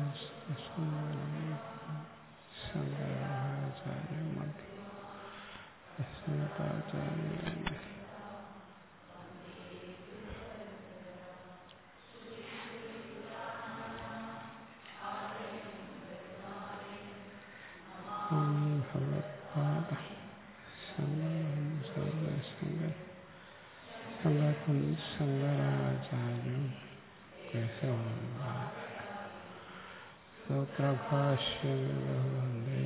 ശങ്കരാചാര്യ ഭഗവത്പാദ ശങ്കരം സർവശങ്കർ ശങ്കരം ശങ്കരാചാര്യം സൂത്രഭാഷ്യവന്ദേ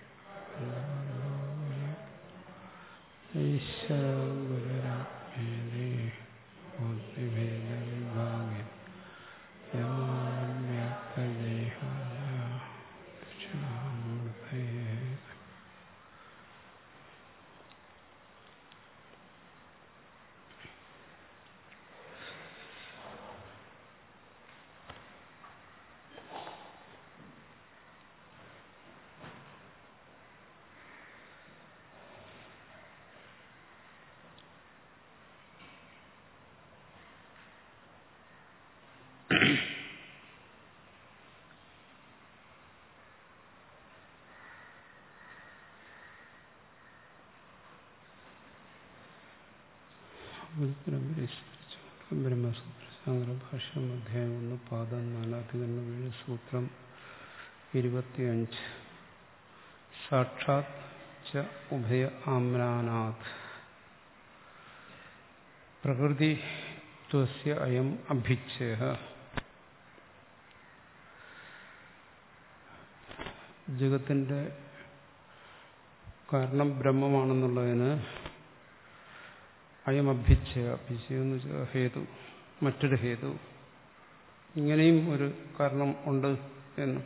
ഈശ്വര ഗുരുരാത്മേതി ബുദ്ധിഭേദവിഭാഗേ യമാവ്യാപ്തദേഹായ ദക്ഷിണാമൂർത്തയേ ബ്രഹ്മസൂത്ര ഭാഷ്യം അധ്യായം ഒന്ന് പാദം നാലാധികരണം ഏഴ് സൂത്രം ഇരുപത്തിയഞ്ച് സാക്ഷാത് ച ഉഭയ ആമ്നാനാഥ് പ്രകൃതി ത്വസ്യ അയം അഭിച്ഛേഹ ജഗത്തിന്റെ കാരണം ബ്രഹ്മമാണെന്നുള്ളതിന് അയം അഭ്യച്ഛയ അഭ്യച്ഛയ എന്ന് വെച്ചാൽ ഹേതു മറ്റൊരു ഹേതു ഇങ്ങനെയും ഒരു കാരണം ഉണ്ട് എന്ന്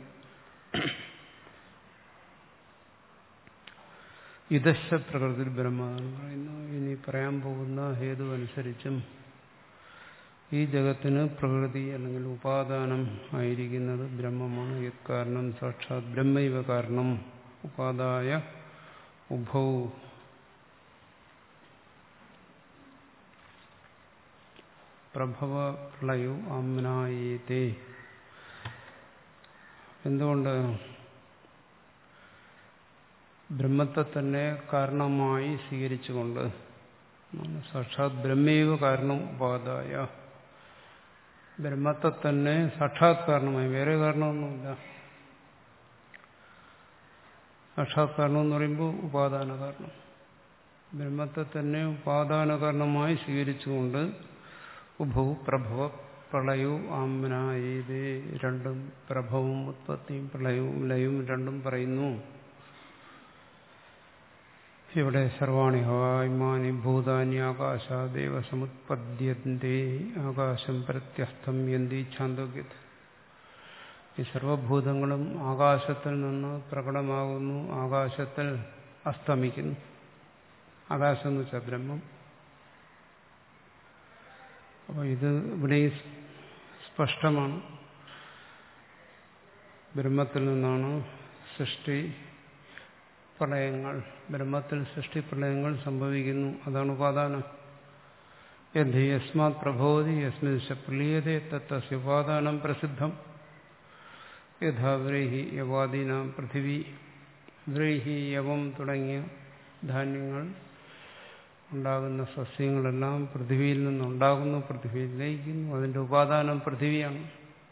ഇതശ പ്രകൃതി ബ്രഹ്മ എന്ന് പറയുന്നു ഇനി പറയാൻ പോകുന്ന ഹേതു അനുസരിച്ചും ഈ ജഗത്തിന് പ്രകൃതി അല്ലെങ്കിൽ ഉപാദാനം ആയിരിക്കുന്നത് ബ്രഹ്മമാണ് യത് കാരണം സാക്ഷാത് ബ്രഹ്മൈവ കാരണം ഉപാദായ ഉഭൗ പ്രഭവ പ്രളയു ആമ്നായേതേ എന്തുകൊണ്ട് ബ്രഹ്മത്തെ തന്നെ കാരണമായി സ്വീകരിച്ചുകൊണ്ട് സാക്ഷാത് ബ്രഹ്മൈവ കാരണം ഉപാദായ ബ്രഹ്മത്തെ തന്നെ സാക്ഷാത് കാരണമായി വേറെ കാരണമൊന്നുമില്ല സാക്ഷാത് കാരണം എന്ന് പറയുമ്പോൾ ഉപാദാന കാരണം ബ്രഹ്മത്തെ തന്നെ ഉപാദാന കാരണമായി സ്വീകരിച്ചുകൊണ്ട് ഉഭു പ്രഭവ പ്രളയവും ആമ്നായേതേ രണ്ടും പ്രഭവും ഉത്പത്തിയും പ്രളയവും ലയവും രണ്ടും പറയുന്നു ഇവിടെ സർവാണി ഹവായ്മാനി ഭൂതാനി ആകാശാദേവ സമുത്പദ്യന്തേ ആകാശം പ്രത്യസ്തം യന്തി ഛാന്തോഗ്യത് ഈ സർവഭൂതങ്ങളും ആകാശത്തിൽ നിന്ന് പ്രകടമാകുന്നു ആകാശത്തിൽ അസ്തമിക്കുന്നു ആകാശം എന്ന് വെച്ചാൽ ബ്രഹ്മം അപ്പോൾ ഇത് ഇവിടെ സ്പഷ്ടമാണ് ബ്രഹ്മത്തിൽ നിന്നാണ് സൃഷ്ടി പ്രളയങ്ങൾ ബ്രഹ്മത്തിൽ സൃഷ്ടി പ്രളയങ്ങൾ സംഭവിക്കുന്നു അതാണ് ഉപാദാനം യഥ യസ്മാത് പ്രഭോതി യസ്മിൻ പ്രളീയതേ തത്തസ്യ ഉപാദാനം പ്രസിദ്ധം യഥാ വ്രീഹി യവാദീനാം പൃഥിവി വ്രീഹി യവം തുടങ്ങിയ ധാന്യങ്ങൾ ഉണ്ടാകുന്ന സസ്യങ്ങളെല്ലാം പൃഥ്വിയിൽ നിന്നുണ്ടാകുന്നു പൃഥ്വിയിൽ ലയിക്കുന്നു അതിന്റെ ഉപാദാനം പൃഥ്വിയാണ്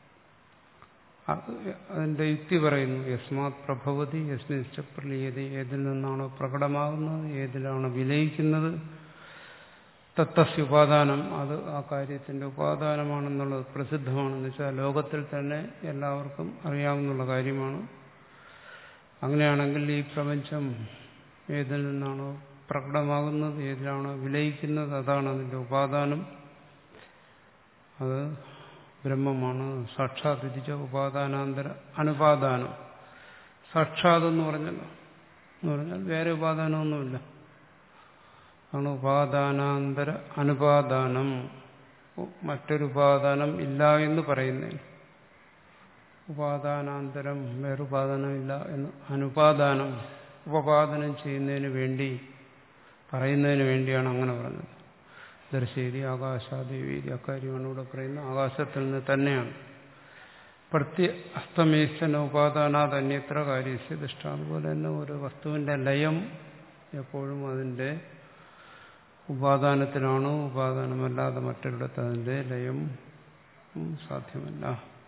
അതിന്റെ യുക്തി പറയുന്നു യസ്മാത് പ്രഭവതി യസ്മിൻസ്റ്റ പ്രളീയതി ഏതിൽ നിന്നാണോ പ്രകടമാകുന്നത് ഏതിലാണോ വിലയിക്കുന്നത് തത്തസ്യ ഉപാദാനം അത് ആ കാര്യത്തിന്റെ ഉപാദാനമാണെന്നുള്ളത് പ്രസിദ്ധമാണെന്ന് വെച്ചാൽ ലോകത്തിൽ തന്നെ എല്ലാവർക്കും അറിയാവുന്ന കാര്യമാണ് അങ്ങനെയാണെങ്കിൽ ഈ പ്രപഞ്ചം ഏതിൽ നിന്നാണോ പ്രകടമാകുന്നത് ഏതിലാണോ വിലയിക്കുന്നത് അതാണ് അതിന്റെ ഉപാദാനം അത് ബ്രഹ്മമാണ് സാക്ഷാത് വിധിച്ച ഉപാദാനാന്തര അനുപാദാനം സാക്ഷാത് എന്ന് പറഞ്ഞല്ലോ എന്ന് പറഞ്ഞാൽ വേറെ ഉപാദാനമൊന്നുമില്ല ആണ് ഉപാദാനാന്തര അനുപാദാനം മറ്റൊരു ഉപാദാനം ഇല്ല എന്ന് പറയുന്നതിന് ഉപാദാനാന്തരം വേറെ ഉപാദാനമില്ല എന്ന് അനുപാദാനം ഉപപാദനം ചെയ്യുന്നതിന് വേണ്ടി പറയുന്നതിന് വേണ്ടിയാണ് അങ്ങനെ പറഞ്ഞത് ദർശേരി ആകാശാദേവി അക്കാര്യമാണ് ഇവിടെ പറയുന്നത് ആകാശത്തിൽ നിന്ന് തന്നെയാണ് പ്രത്യ അസ്തമേശന ഉപാദാനാത് അന്യത്ര കാര്യസ്യ ദൃഷ്ട അതുപോലെ തന്നെ ഒരു വസ്തുവിന്റെ ലയം എപ്പോഴും അതിന്റെ ഉപാദാനത്തിലാണ് ഉപാദാനമല്ലാതെ മറ്റൊരിടത്ത് അതിന്റെ ലയം സാധ്യമല്ല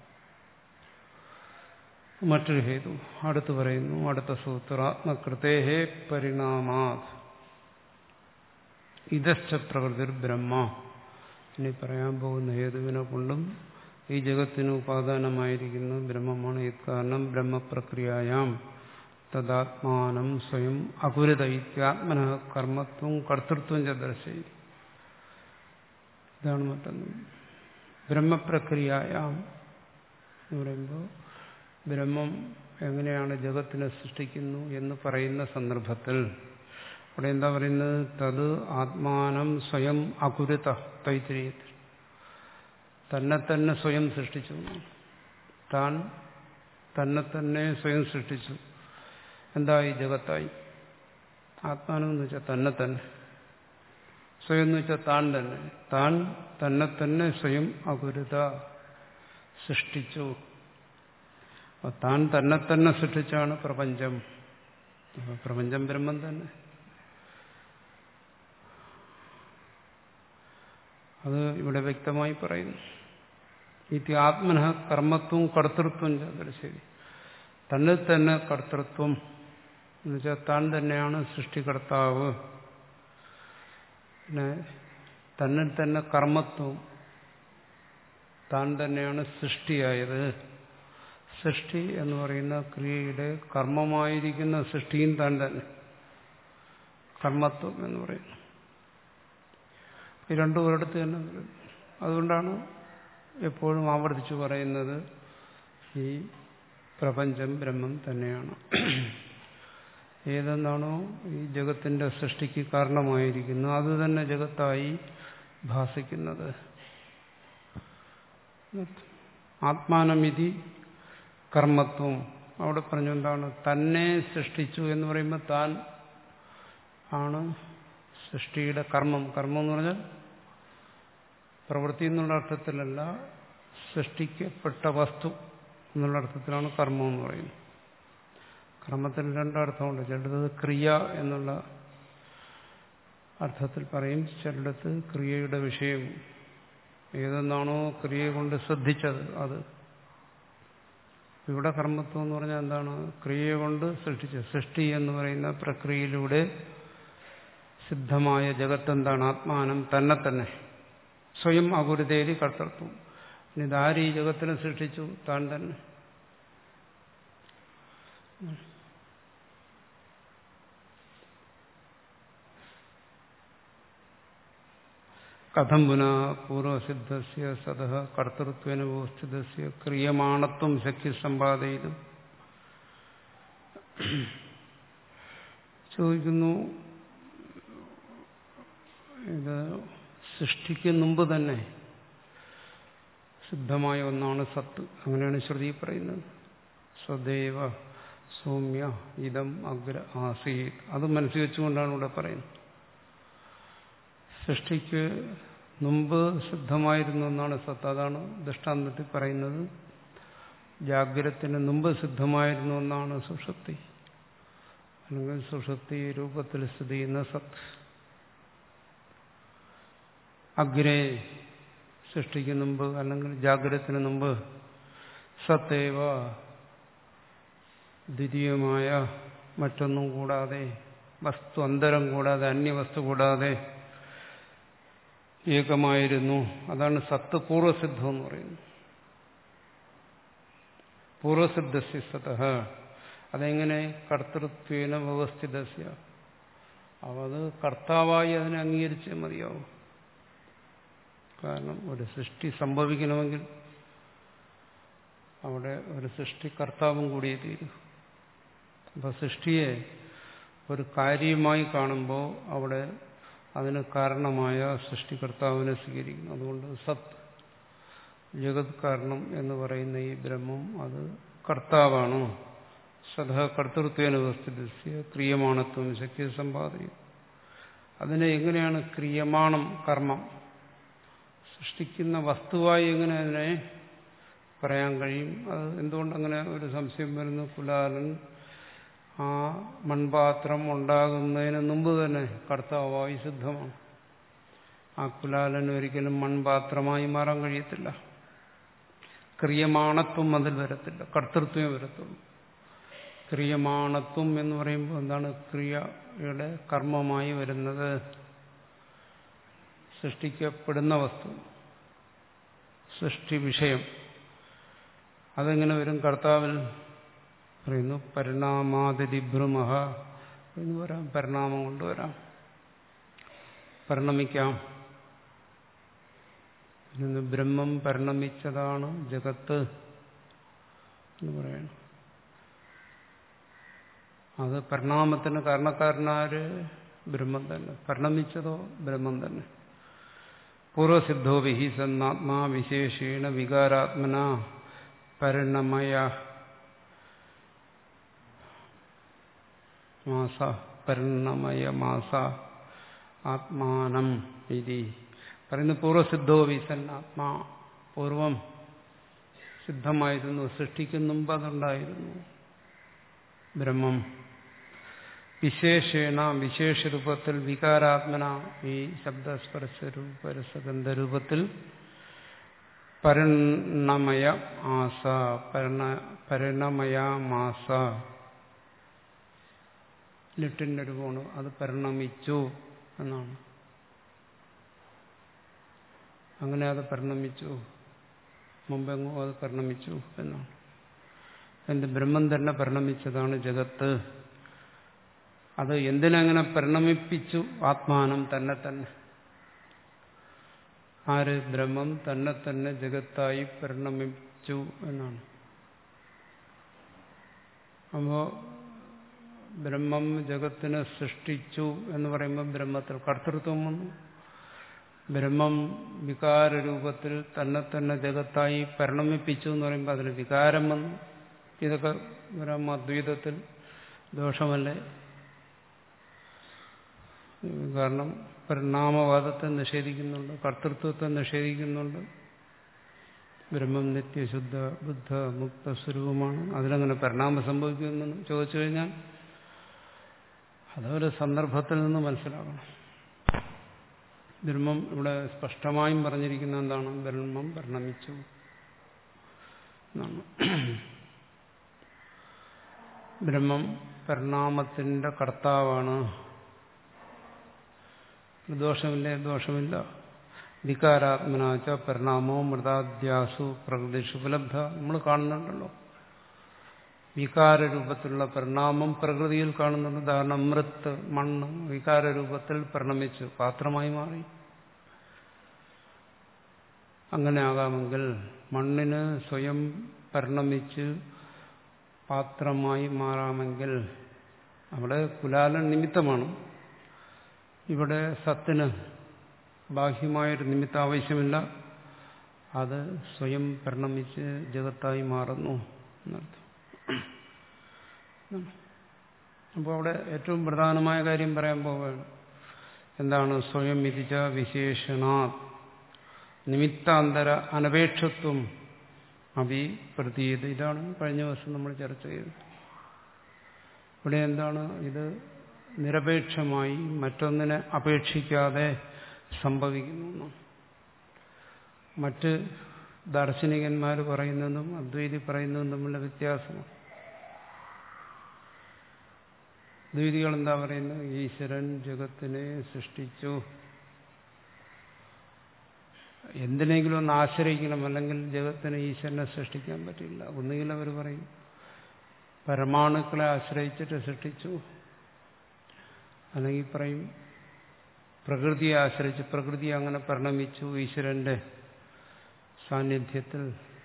മറ്റൊരു ഹേതു അടുത്ത് പറയുന്നു അടുത്ത സൂത്ര ആത്മകൃതേഹേ പരിണാമാത് ഇതശ്ച പ്രകൃതിർ ബ്രഹ്മ ഇനി പറയാൻ പോകുന്ന ഹേതുവിനെ കൊണ്ടും ഈ ജഗത്തിന് ഉപാദാനമായിരിക്കുന്ന ബ്രഹ്മമാണ് ഇത് കാരണം ബ്രഹ്മപ്രക്രിയായാം തദാത്മാനം സ്വയം അകുരുത ഇത്യാത്മന കർമ്മത്വം കർത്തൃത്വം ചദർശയി ഇതാണ് മറ്റൊന്ന് ബ്രഹ്മപ്രക്രിയായാം എന്ന് പറയുമ്പോൾ ബ്രഹ്മം എങ്ങനെയാണ് ജഗത്തിനെ സൃഷ്ടിക്കുന്നു എന്ന് പറയുന്ന സന്ദർഭത്തിൽ അവിടെ എന്താ പറയുന്നത് തത് ആത്മാനം സ്വയം അകുരുത തൈത്തിരീയത്തിൽ തന്നെ തന്നെ സ്വയം സൃഷ്ടിച്ചു താൻ തന്നെ തന്നെ സ്വയം സൃഷ്ടിച്ചു എന്തായി ജഗത്തായി ആത്മാനം എന്ന് വെച്ചാൽ തന്നെ തന്നെ സ്വയം എന്ന് വെച്ചാൽ താൻ തന്നെ താൻ തന്നെ തന്നെ സ്വയം അകുരുത സൃഷ്ടിച്ചു താൻ തന്നെ തന്നെ സൃഷ്ടിച്ചാണ് പ്രപഞ്ചം പ്രപഞ്ചം ബ്രഹ്മം തന്നെ അത് ഇവിടെ വ്യക്തമായി പറയുന്നു ഇത് ആത്മന കർമ്മത്വം കർത്തൃത്വം ശരി തന്നെ തന്നെ കർത്തൃത്വം എന്ന് വെച്ചാൽ താൻ തന്നെയാണ് സൃഷ്ടികർത്താവ് പിന്നെ തന്നിൽ തന്നെ കർമ്മത്വം താൻ തന്നെയാണ് സൃഷ്ടിയായത് സൃഷ്ടി എന്ന് പറയുന്ന ക്രിയയുടെ കർമ്മമായിരിക്കുന്ന സൃഷ്ടിയും താൻ തന്നെ കർമ്മത്വം എന്ന് പറയുന്നു ഈ രണ്ടു ഒരിടത്ത് തന്നെ അതുകൊണ്ടാണ് എപ്പോഴും ആവർത്തിച്ചു പറയുന്നത് ഈ പ്രപഞ്ചം ബ്രഹ്മം തന്നെയാണ് ഏതെന്നാണോ ഈ ജഗത്തിന്റെ സൃഷ്ടിക്ക് കാരണമായിരിക്കുന്നത് അത് തന്നെ ജഗത്തായി ഭാസിക്കുന്നത് ആത്മാനമിതി കർമ്മത്വം അവിടെ പറഞ്ഞു എന്താണ് തന്നെ സൃഷ്ടിച്ചു എന്ന് പറയുമ്പോൾ താൻ ആണ് സൃഷ്ടിയുടെ കർമ്മം കർമ്മം എന്ന് പറഞ്ഞാൽ പ്രവൃത്തി എന്നുള്ള അർത്ഥത്തിലല്ല സൃഷ്ടിക്കപ്പെട്ട വസ്തു എന്നുള്ള അർത്ഥത്തിലാണ് കർമ്മം എന്ന് പറയുന്നത് കർമ്മത്തിന് രണ്ടർത്ഥമുണ്ട് ചിലടത്ത് ക്രിയ എന്നുള്ള അർത്ഥത്തിൽ പറയും ചിലടത്ത് ക്രിയയുടെ വിഷയം ഏതെന്നാണോ ക്രിയ കൊണ്ട് ശ്രദ്ധിച്ചത് അത് ഇവിടെ കർമ്മത്വം എന്ന് പറഞ്ഞാൽ എന്താണ് ക്രിയ കൊണ്ട് സൃഷ്ടിച്ചത് സൃഷ്ടി എന്ന് പറയുന്ന പ്രക്രിയയിലൂടെ സിദ്ധമായ ജഗത്ത് എന്താണ് ആത്മാനം തന്നെ തന്നെ സ്വയം അകുരുതേരി കർത്തൃത്വം ഇതാര് ഈ ജഗത്തിനെ സൃഷ്ടിച്ചു താൻ തന്നെ കഥം പുന പൂർവസിദ്ധസ്യ സത കർത്തൃത്വേന വ്യവസ്ഥിതസ്യ ക്രിയമാണത്വം ശക്തി സമ്പാദയിലും ചോദിക്കുന്നു ഇത് സൃഷ്ടിക്ക് മുമ്പ് തന്നെ സിദ്ധമായ ഒന്നാണ് സത്ത് അങ്ങനെയാണ് ശ്രുതി പറയുന്നത് സ്വദേവ സൗമ്യ ഇതം അഗ്ര ആസീത് അത് മനസ്സിൽ വെച്ചുകൊണ്ടാണ് ഇവിടെ പറയുന്നത് സൃഷ്ടിക്ക് മുമ്പ് സിദ്ധമായിരുന്നു എന്നാണ് സത്ത് അതാണ് ദൃഷ്ടാന്തത്തിൽ പറയുന്നത് ജാഗ്രത്തിന് മുമ്പ് സിദ്ധമായിരുന്നു എന്നാണ് സുഷുപ്തി അല്ലെങ്കിൽ സുഷുപ്തി രൂപത്തിൽ സ്ഥിതി ചെയ്യുന്ന സത്ത് അഗ്രേ സൃഷ്ടിക്ക് മുമ്പ് അല്ലെങ്കിൽ ജാഗ്രതത്തിന് മുമ്പ് സത്തേവ ദ്വിതീയമായ മറ്റൊന്നും കൂടാതെ വസ്തു അന്തരം കൂടാതെ അന്യവസ്തു കൂടാതെ ഏകമായിരുന്നു അതാണ് സത്ത് പൂർവസിദ്ധം എന്ന് പറയുന്നത് പൂർവസിദ്ധസ്യ സത അതെങ്ങനെ കർത്തൃത്വേന വ്യവസ്ഥിതസ്യ അത് കർത്താവായി അതിനെ അംഗീകരിച്ചേ മതിയാവും കാരണം ഒരു സൃഷ്ടി സംഭവിക്കണമെങ്കിൽ അവിടെ ഒരു സൃഷ്ടികർത്താവും കൂടിയേ തീരൂ അപ്പൊ സൃഷ്ടിയെ ഒരു കാര്യമായി കാണുമ്പോൾ അവിടെ അതിന് കാരണമായ സൃഷ്ടികർത്താവിനെ സ്വീകരിക്കുന്നു അതുകൊണ്ട് സത് ജഗത് കാരണം എന്ന് പറയുന്ന ഈ ബ്രഹ്മം അത് കർത്താവാണ് സദ കർത്തൃത്വേന വ്യവസ്ഥിത ക്രിയമാണത്വം ശക്തി സമ്പാദിക്കും അതിനെ എങ്ങനെയാണ് ക്രിയമാണം കർമ്മം സൃഷ്ടിക്കുന്ന വസ്തുവായി എങ്ങനെ അതിനെ പറയാൻ കഴിയും അത് എന്തുകൊണ്ടങ്ങനെ ഒരു സംശയം വരുന്നു കുലാലൻ ആ മൺപാത്രം ഉണ്ടാകുന്നതിന് മുമ്പ് തന്നെ കർത്താവായി സിദ്ധമാണ് ആ കുലാലൻ ഒരിക്കലും മൺപാത്രമായി മാറാൻ കഴിയത്തില്ല ക്രിയമാണത്വം അതിൽ വരത്തില്ല കർത്തൃത്വം വരത്തുള്ളൂ ക്രിയമാണത്വം എന്ന് പറയുമ്പോൾ എന്താണ് ക്രിയയുടെ കർമ്മമായി വരുന്നത് സൃഷ്ടിക്കപ്പെടുന്ന വസ്തു സൃഷ്ടി വിഷയം അതെങ്ങനെ വരും കർത്താവിൽ പറയുന്നു പരിണാമാതിരിഭ്രമഹ എന്ന് വരാം പരിണാമം കൊണ്ടുവരാം പരിണമിക്കാം ഇന്ന് ബ്രഹ്മം പരിണമിച്ചതാണ് ജഗത്ത് എന്ന് പറയണം അത് പരിണാമത്തിന് കാരണക്കാരനാര് ബ്രഹ്മം തന്നെ പരിണമിച്ചതോ ബ്രഹ്മം തന്നെ പൂർവസിദ്ധോ വിഹി സന്നാത്മാ വിശേഷേണ വികാരാത്മന പരിണമയ മാസ പരിണമയ മാസ ആത്മാനം ഇതി പറയുന്നു പൂർവസിദ്ധോ വിസൻ ആത്മാ പൂർവം സിദ്ധമായിരുന്നു സൃഷ്ടിക്കും മുമ്പ് അതുണ്ടായിരുന്നു ബ്രഹ്മം വിശേഷേണ വിശേഷരൂപത്തിൽ വികാരാത്മന ഈ ശബ്ദസ്പർശ രൂപരസഗന്ധരൂപത്തിൽ പരിണമയ ആസ പരിണമയ മാസ ലിട്ടിന്റെ രൂപമാണ് അത് പരിണമിച്ചു എന്നാണ് അങ്ങനെ അത് പരിണമിച്ചു മുമ്പെങ്ങോ അത് പരിണമിച്ചു എന്നാണ് എന്റെ ബ്രഹ്മം തന്നെ പരിണമിച്ചതാണ് ജഗത്ത് അത് എന്തിനങ്ങനെ പരിണമിപ്പിച്ചു ആത്മാനം തന്നെ തന്നെ ആര് ബ്രഹ്മം തന്നെ തന്നെ ജഗത്തായി പരിണമിച്ചു എന്നാണ് അപ്പോ ബ്രഹ്മം ജഗത്തിനെ സൃഷ്ടിച്ചു എന്ന് പറയുമ്പോൾ ബ്രഹ്മത്തിൽ കർത്തൃത്വം വന്നു ബ്രഹ്മം വികാരരൂപത്തിൽ തന്നെ തന്നെ ജഗത്തായി പരിണമിപ്പിച്ചു എന്ന് പറയുമ്പോൾ അതിന് വികാരം വന്നു ഇതൊക്കെ വരാം അദ്വൈതത്തിൽ ദോഷമല്ലേ കാരണം പരിണാമവാദത്തെ നിഷേധിക്കുന്നുണ്ട് കർത്തൃത്വത്തെ നിഷേധിക്കുന്നുണ്ട് ബ്രഹ്മം നിത്യശുദ്ധ ബുദ്ധ മുക്ത സ്വരൂപമാണ് അതിലങ്ങനെ പരിണാമം സംഭവിക്കുമെന്ന് ചോദിച്ചു കഴിഞ്ഞാൽ അതൊരു സന്ദർഭത്തിൽ നിന്ന് മനസ്സിലാക്കണം ബ്രഹ്മം ഇവിടെ സ്പഷ്ടമായും പറഞ്ഞിരിക്കുന്ന എന്താണ് ബ്രഹ്മം പരിണമിച്ചു എന്നാണ് ബ്രഹ്മം പരിണാമത്തിന്റെ കർത്താവാണ് ദോഷമില്ല ദോഷമില്ല വികാരാത്മനാച്ച പരിണാമോ മൃതാദ്യാസു പ്രകൃതിഷു ഉപലബ്ധ നമ്മൾ കാണുന്നുണ്ടല്ലോ വികാരരൂപത്തിലുള്ള പരിണാമം പ്രകൃതിയിൽ കാണുന്നുണ്ട് ഉദാഹരണം മൃത്ത് മണ്ണ് വികാരരൂപത്തിൽ പരിണമിച്ചു പാത്രമായി മാറി അങ്ങനെ ആകാമെങ്കിൽ മണ്ണിന് സ്വയം പരിണമിച്ച് പാത്രമായി മാറാമെങ്കിൽ അവിടെ കുലാലൻ നിമിത്തമാണ് ഇവിടെ സത്തിന് ബാഹ്യമായൊരു നിമിത്തം ആവശ്യമില്ല അത് സ്വയം പരിണമിച്ച് ജഗത്തായി മാറുന്നു എന്നർത്ഥം അപ്പോൾ അവിടെ ഏറ്റവും പ്രധാനമായ കാര്യം പറയാൻ പോവുകയാണ് എന്താണ് സ്വയം വിധിച്ച വിശേഷണ നിമിത്താന്തര അനപേക്ഷത്വം അഭി പ്രതീത് ഇതാണ് കഴിഞ്ഞ ദിവസം നമ്മൾ ചർച്ച ചെയ്തത് ഇവിടെ എന്താണ് ഇത് നിരപേക്ഷമായി മറ്റൊന്നിനെ അപേക്ഷിക്കാതെ സംഭവിക്കുന്നു മറ്റ് ദാർശനികന്മാർ പറയുന്നതും അദ്വൈതി പറയുന്നതും തമ്മിലുള്ള വ്യത്യാസമാണ് ദ്വൈതികൾ എന്താ പറയുന്നത് ഈശ്വരൻ ജഗത്തിനെ സൃഷ്ടിച്ചു എന്തിനെങ്കിലും ഒന്ന് ആശ്രയിക്കണം അല്ലെങ്കിൽ ജഗത്തിന് ഈശ്വരനെ സൃഷ്ടിക്കാൻ പറ്റില്ല ഒന്നുകിൽ അവർ പറയും പരമാണുക്കളെ ആശ്രയിച്ചിട്ട് സൃഷ്ടിച്ചു അല്ലെങ്കിൽ പറയും പ്രകൃതിയെ ആശ്രയിച്ച് പ്രകൃതി അങ്ങനെ പരിണമിച്ചു ഈശ്വരന്റെ സാന്നിധ്യത്തിൽ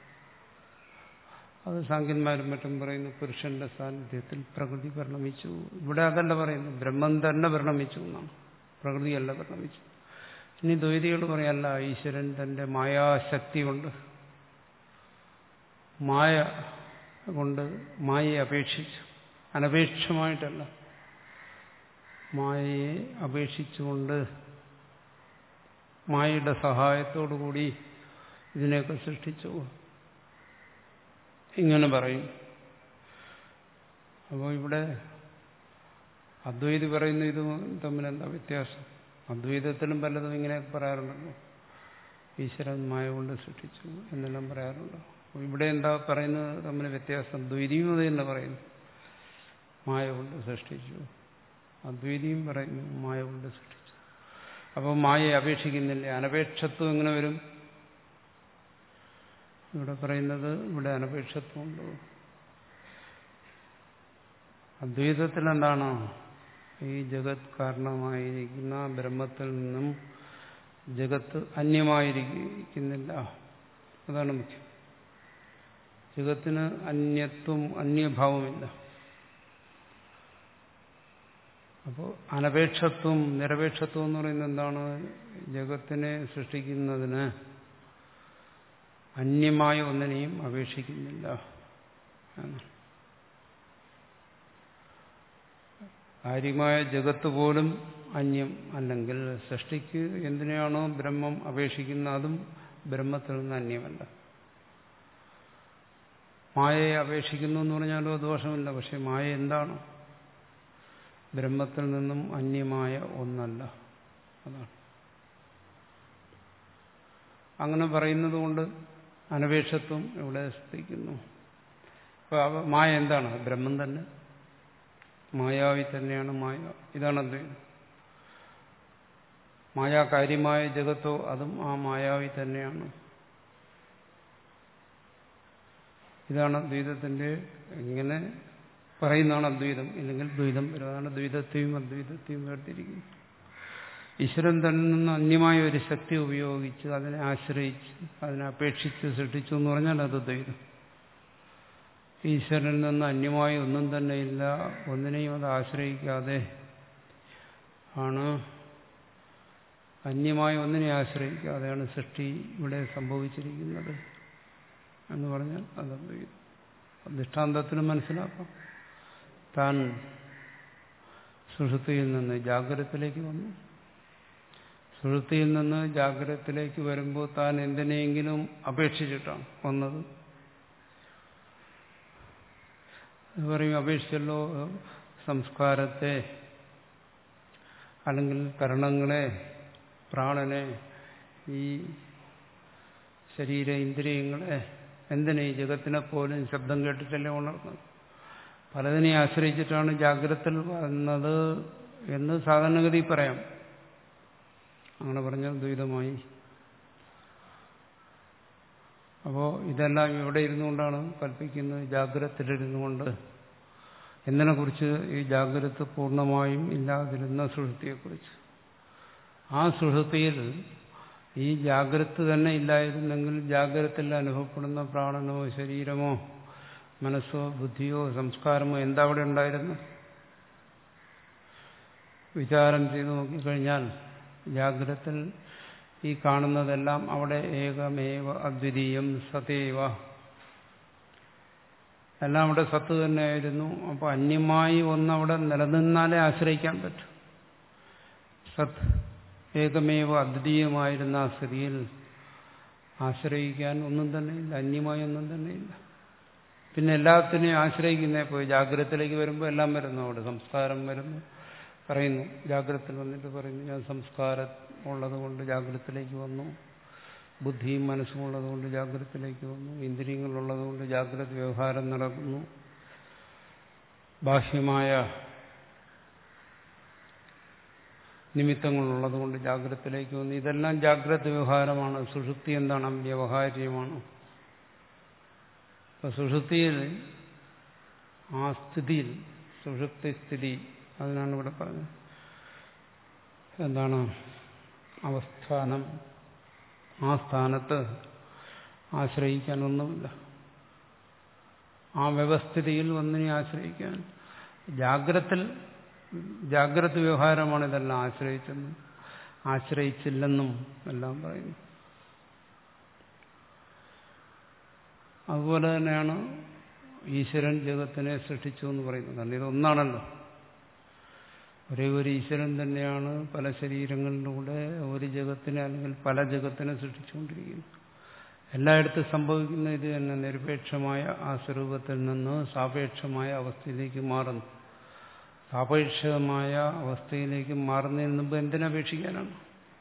അത് സാങ്കന്മാരും മറ്റും പറയുന്നു പുരുഷന്റെ സാന്നിധ്യത്തിൽ പ്രകൃതി പരിണമിച്ചു ഇവിടെ അതല്ല പറയുന്നു ബ്രഹ്മം തന്നെ പരിണമിച്ചു എന്നാണ് പ്രകൃതിയല്ല പരിണമിച്ചു ഇനി ദ്വൈതികൾ പറയല്ല ഈശ്വരൻ തന്റെ മായാശക്തി കൊണ്ട് മായ കൊണ്ട് മായയെ അപേക്ഷിച്ചു അനപേക്ഷമായിട്ടല്ല മായയെ അപേക്ഷിച്ചുകൊണ്ട് മായയുടെ സഹായത്തോടുകൂടി ഇതിനെയൊക്കെ സൃഷ്ടിച്ചു ഇങ്ങനെ പറയും അപ്പോൾ ഇവിടെ അദ്വൈതി പറയുന്ന ഇത് തമ്മിൽ എന്താ വ്യത്യാസം അദ്വൈതത്തിലും പലതും ഇങ്ങനെ പറയാറുണ്ടല്ലോ ഈശ്വരൻ മായ കൊണ്ട് സൃഷ്ടിച്ചു എന്നെല്ലാം പറയാറുണ്ടോ അപ്പോൾ ഇവിടെ എന്താ പറയുന്നത് തമ്മിൽ വ്യത്യാസം ദ്വൈതിയും അത് തന്നെ പറയുന്നു മായ കൊണ്ട് സൃഷ്ടിച്ചു അദ്വൈതിയും പറയുന്നു മായ കൊണ്ട് സൃഷ്ടിച്ചു അപ്പോൾ മായയെ അപേക്ഷിക്കുന്നില്ല അനപേക്ഷത്വം എങ്ങനെ വരും ഇവിടെ പറയുന്നത് ഇവിടെ അനപേക്ഷത്വമുണ്ട് അദ്വൈതത്തിൽ എന്താണ് ഈ ജഗത് കാരണമായിരിക്കുന്ന ബ്രഹ്മത്തിൽ നിന്നും ജഗത്ത് അന്യമായിരിക്കുന്നില്ല അതാണ് മുഖ്യം ജഗത്തിന് അന്യത്വം അന്യഭാവമില്ല അപ്പോൾ അനപേക്ഷത്വം നിരപേക്ഷത്വം എന്ന് പറയുന്നത് എന്താണ് ജഗത്തിനെ സൃഷ്ടിക്കുന്നതിന് അന്യമായ ഒന്നിനെയും അപേക്ഷിക്കുന്നില്ല എന്നാണ് കാര്യമായ ജഗത്ത് പോലും അന്യം അല്ലെങ്കിൽ സൃഷ്ടിക്ക് എന്തിനാണോ ബ്രഹ്മം അപേക്ഷിക്കുന്ന അതും ബ്രഹ്മത്തിൽ നിന്ന് അന്യമല്ല മായയെ അപേക്ഷിക്കുന്നു എന്ന് പറഞ്ഞാലോ ദോഷമില്ല പക്ഷെ മായ എന്താണ് ബ്രഹ്മത്തിൽ നിന്നും അന്യമായ ഒന്നല്ല അതാണ് അങ്ങനെ പറയുന്നത് കൊണ്ട് അനപേക്ഷത്വം ഇവിടെ സ്ഥിതിക്കുന്നു അപ്പോൾ മായ എന്താണ് ബ്രഹ്മം തന്നെ മായാവി തന്നെയാണ് മായ ഇതാണ് അദ്വൈതം മായാകാര്യമായ ജഗത്തോ അതും ആ മായാവി തന്നെയാണ് ഇതാണ് അദ്വൈതത്തിന്റെ ഇങ്ങനെ പറയുന്നതാണ് അദ്വൈതം ഇല്ലെങ്കിൽ ദ്വൈതം അതാണ് ദ്വൈതത്തെയും അദ്വൈതത്തെയും വേർതിരിക്കുന്നത് ഈശ്വരൻ തന്നിൽ നിന്ന് അന്യമായ ഒരു ശക്തി ഉപയോഗിച്ച് അതിനെ ആശ്രയിച്ച് അതിനെ അപേക്ഷിച്ച് സൃഷ്ടിച്ചു എന്ന് പറഞ്ഞാൽ അത് ദ്വൈതം ഈശ്വരനിൽ നിന്ന് അന്യമായ ഒന്നും തന്നെ ഇല്ല ഒന്നിനെയും അത് ആശ്രയിക്കാതെ ആണ് അന്യമായ ഒന്നിനെ ആശ്രയിക്കാതെയാണ് സൃഷ്ടി ഇവിടെ സംഭവിച്ചിരിക്കുന്നത് എന്ന് പറഞ്ഞാൽ അത് ദൃഷ്ടാന്തത്തിന് മനസ്സിലാക്കാം താൻ സുഷുതിയിൽ നിന്ന് ജാഗ്രതത്തിലേക്ക് വന്നു സുഷുതിയിൽ നിന്ന് ജാഗ്രതത്തിലേക്ക് വരുമ്പോൾ താൻ എന്തിനെങ്കിലും അപേക്ഷിച്ചിട്ടാണ് വന്നത് അത് പറയും അപേക്ഷിച്ചല്ലോ സംസ്കാരത്തെ അല്ലെങ്കിൽ കരണങ്ങളെ പ്രാണനെ ഈ ശരീര ഇന്ദ്രിയങ്ങളെ എന്തിനെ ഈ ജഗത്തിനെ പോലും ശബ്ദം കേട്ടിട്ടല്ലേ ഉണർന്നത് പലതിനെ ആശ്രയിച്ചിട്ടാണ് ജാഗ്രതത്തിൽ വന്നത് എന്ന് സാധാരണഗതി പറയാം അങ്ങനെ പറഞ്ഞാൽ ദ്വൈതമായി അപ്പോൾ ഇതെല്ലാം ഇവിടെ ഇരുന്നുകൊണ്ടാണ് കൽപ്പിക്കുന്നത് ജാഗ്രതത്തിലിരുന്നുകൊണ്ട് എന്നതിനെക്കുറിച്ച് ഈ ജാഗ്രത പൂർണ്ണമായും ഇല്ലാതിരുന്ന സുഹൃത്തിയെക്കുറിച്ച് ആ സുഹൃത്തിയിൽ ഈ ജാഗ്രത തന്നെ ഇല്ലായിരുന്നെങ്കിൽ ജാഗ്രതയിൽ അനുഭവപ്പെടുന്ന പ്രാണനോ ശരീരമോ മനസ്സോ ബുദ്ധിയോ സംസ്കാരമോ എന്താ അവിടെ ഉണ്ടായിരുന്നു വിചാരം ചെയ്തു നോക്കിക്കഴിഞ്ഞാൽ ജാഗ്രതത്തിൽ ഈ കാണുന്നതെല്ലാം അവിടെ ഏകമേവ അദ്വിതീയം സതേവ എല്ലാം അവിടെ സത്ത് തന്നെയായിരുന്നു അപ്പോൾ അന്യമായി ഒന്നവിടെ നിലനിന്നാലേ ആശ്രയിക്കാൻ പറ്റും സത്ത് ഏകമേവ അദ്വിതീയമായിരുന്ന ആ സ്ഥിതിയിൽ ആശ്രയിക്കാൻ ഒന്നും തന്നെയില്ല അന്യമായി ഒന്നും തന്നെയില്ല പിന്നെ എല്ലാത്തിനെയും ആശ്രയിക്കുന്നേ പോയി ജാഗ്രതത്തിലേക്ക് വരുമ്പോൾ എല്ലാം വരുന്നു അവിടെ സംസ്കാരം വരുന്നു പറയുന്നു ജാഗ്രതത്തിൽ വന്നിട്ട് പറയുന്നു ഞാൻ സംസ്കാരം ഉള്ളതുകൊണ്ട് ജാഗ്രതത്തിലേക്ക് വന്നു ബുദ്ധിയും മനസ്സും ഉള്ളതുകൊണ്ട് ജാഗ്രതത്തിലേക്ക് വന്നു ഇന്ദ്രിയങ്ങളുള്ളതുകൊണ്ട് ജാഗ്രത വ്യവഹാരം നടക്കുന്നു ബാഹ്യമായ നിമിത്തങ്ങളുള്ളതുകൊണ്ട് ജാഗ്രതത്തിലേക്ക് വന്നു ഇതെല്ലാം ജാഗ്രത വ്യവഹാരമാണ് സുഷുപ്തി എന്താണ് വ്യവഹാര്യമാണ് അപ്പൊ സുഷുപ്തിയിൽ ആ സ്ഥിതിയിൽ സുഷുപ്തി സ്ഥിതി അതിനാണ് ഇവിടെ പറഞ്ഞത് എന്താണ് അവസ്ഥാനം ആ സ്ഥാനത്ത് ആശ്രയിക്കാനൊന്നുമില്ല ആ വ്യവസ്ഥിതിയിൽ ഒന്നിനെ ആശ്രയിക്കാൻ ജാഗ്രത്തിൽ ജാഗ്രത വ്യവഹാരമാണ് ഇതെല്ലാം ആശ്രയിച്ചെന്നും ആശ്രയിച്ചില്ലെന്നും എല്ലാം പറയുന്നു അതുപോലെ തന്നെയാണ് ഈശ്വരൻ ജഗത്തിനെ സൃഷ്ടിച്ചു എന്ന് പറയുന്നത് കാരണം ഇതൊന്നാണല്ലോ ഒരേ ഒരു ഈശ്വരൻ തന്നെയാണ് പല ശരീരങ്ങളിലൂടെ ഒരു ജഗത്തിനെ അല്ലെങ്കിൽ പല ജഗത്തിനെ സൃഷ്ടിച്ചുകൊണ്ടിരിക്കുന്നത് എല്ലായിടത്തും സംഭവിക്കുന്ന ഇത് തന്നെ നിരപേക്ഷമായ ആ സ്വരൂപത്തിൽ നിന്ന് സാപേക്ഷമായ അവസ്ഥയിലേക്ക് മാറുന്നു സാപേക്ഷമായ അവസ്ഥയിലേക്ക് മാറുന്നതിന് മുമ്പ് എന്തിനപേക്ഷിക്കാനാണ്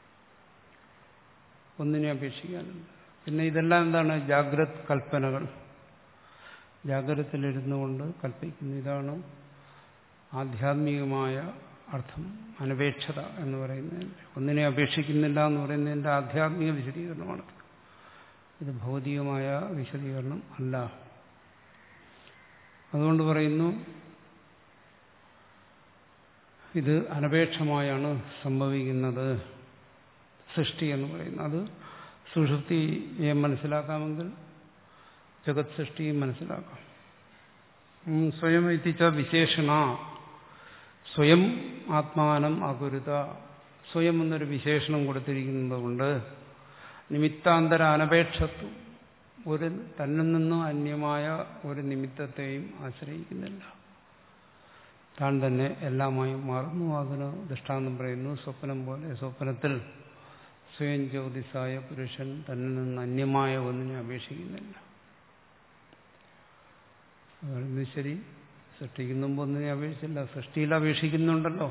ഒന്നിനെ അപേക്ഷിക്കാനുണ്ട് പിന്നെ ഇതെല്ലാം എന്താണ് ജാഗ്രത് കൽപ്പനകൾ ജാഗ്രതത്തിലിരുന്നു കൊണ്ട് കൽപ്പിക്കുന്നു ഇതാണ് ആധ്യാത്മികമായ അർത്ഥം അനപേക്ഷത എന്ന് പറയുന്നതിന് ഒന്നിനെ അപേക്ഷിക്കുന്നില്ല എന്ന് പറയുന്നതിൻ്റെ ആധ്യാത്മിക വിശദീകരണമാണ് ഇത് ഭൗതികമായ വിശദീകരണം അല്ല അതുകൊണ്ട് പറയുന്നു ഇത് അനപേക്ഷമായാണ് സംഭവിക്കുന്നത് സൃഷ്ടി എന്ന് പറയുന്നത് അത് സുഷുപ്തിയെ മനസ്സിലാക്കാമെങ്കിൽ ജഗത് സൃഷ്ടിയും മനസ്സിലാക്കാം സ്വയം എത്തിച്ച വിശേഷണ സ്വയം ആത്മാനം അകുരുത സ്വയം എന്നൊരു വിശേഷണം കൊടുത്തിരിക്കുന്നത് കൊണ്ട് നിമിത്താന്തര അനപേക്ഷത്വം ഒരു തന്നിൽ നിന്നും അന്യമായ ഒരു നിമിത്തത്തെയും ആശ്രയിക്കുന്നില്ല താൻ തന്നെ എല്ലാമായും മാറുന്നു അതിന് ദൃഷ്ടാന്തം പറയുന്നു സ്വപ്നം പോലെ സ്വപ്നത്തിൽ സ്വയം ജ്യോതിസായ പുരുഷൻ തന്നിൽ നിന്ന് അന്യമായ ഒന്നിനെ അപേക്ഷിക്കുന്നില്ല ഇത് ശരി സൃഷ്ടിക്കുന്ന മുമ്പ് ഒന്നിനെ അപേക്ഷിച്ചില്ല സൃഷ്ടിയിൽ അപേക്ഷിക്കുന്നുണ്ടല്ലോ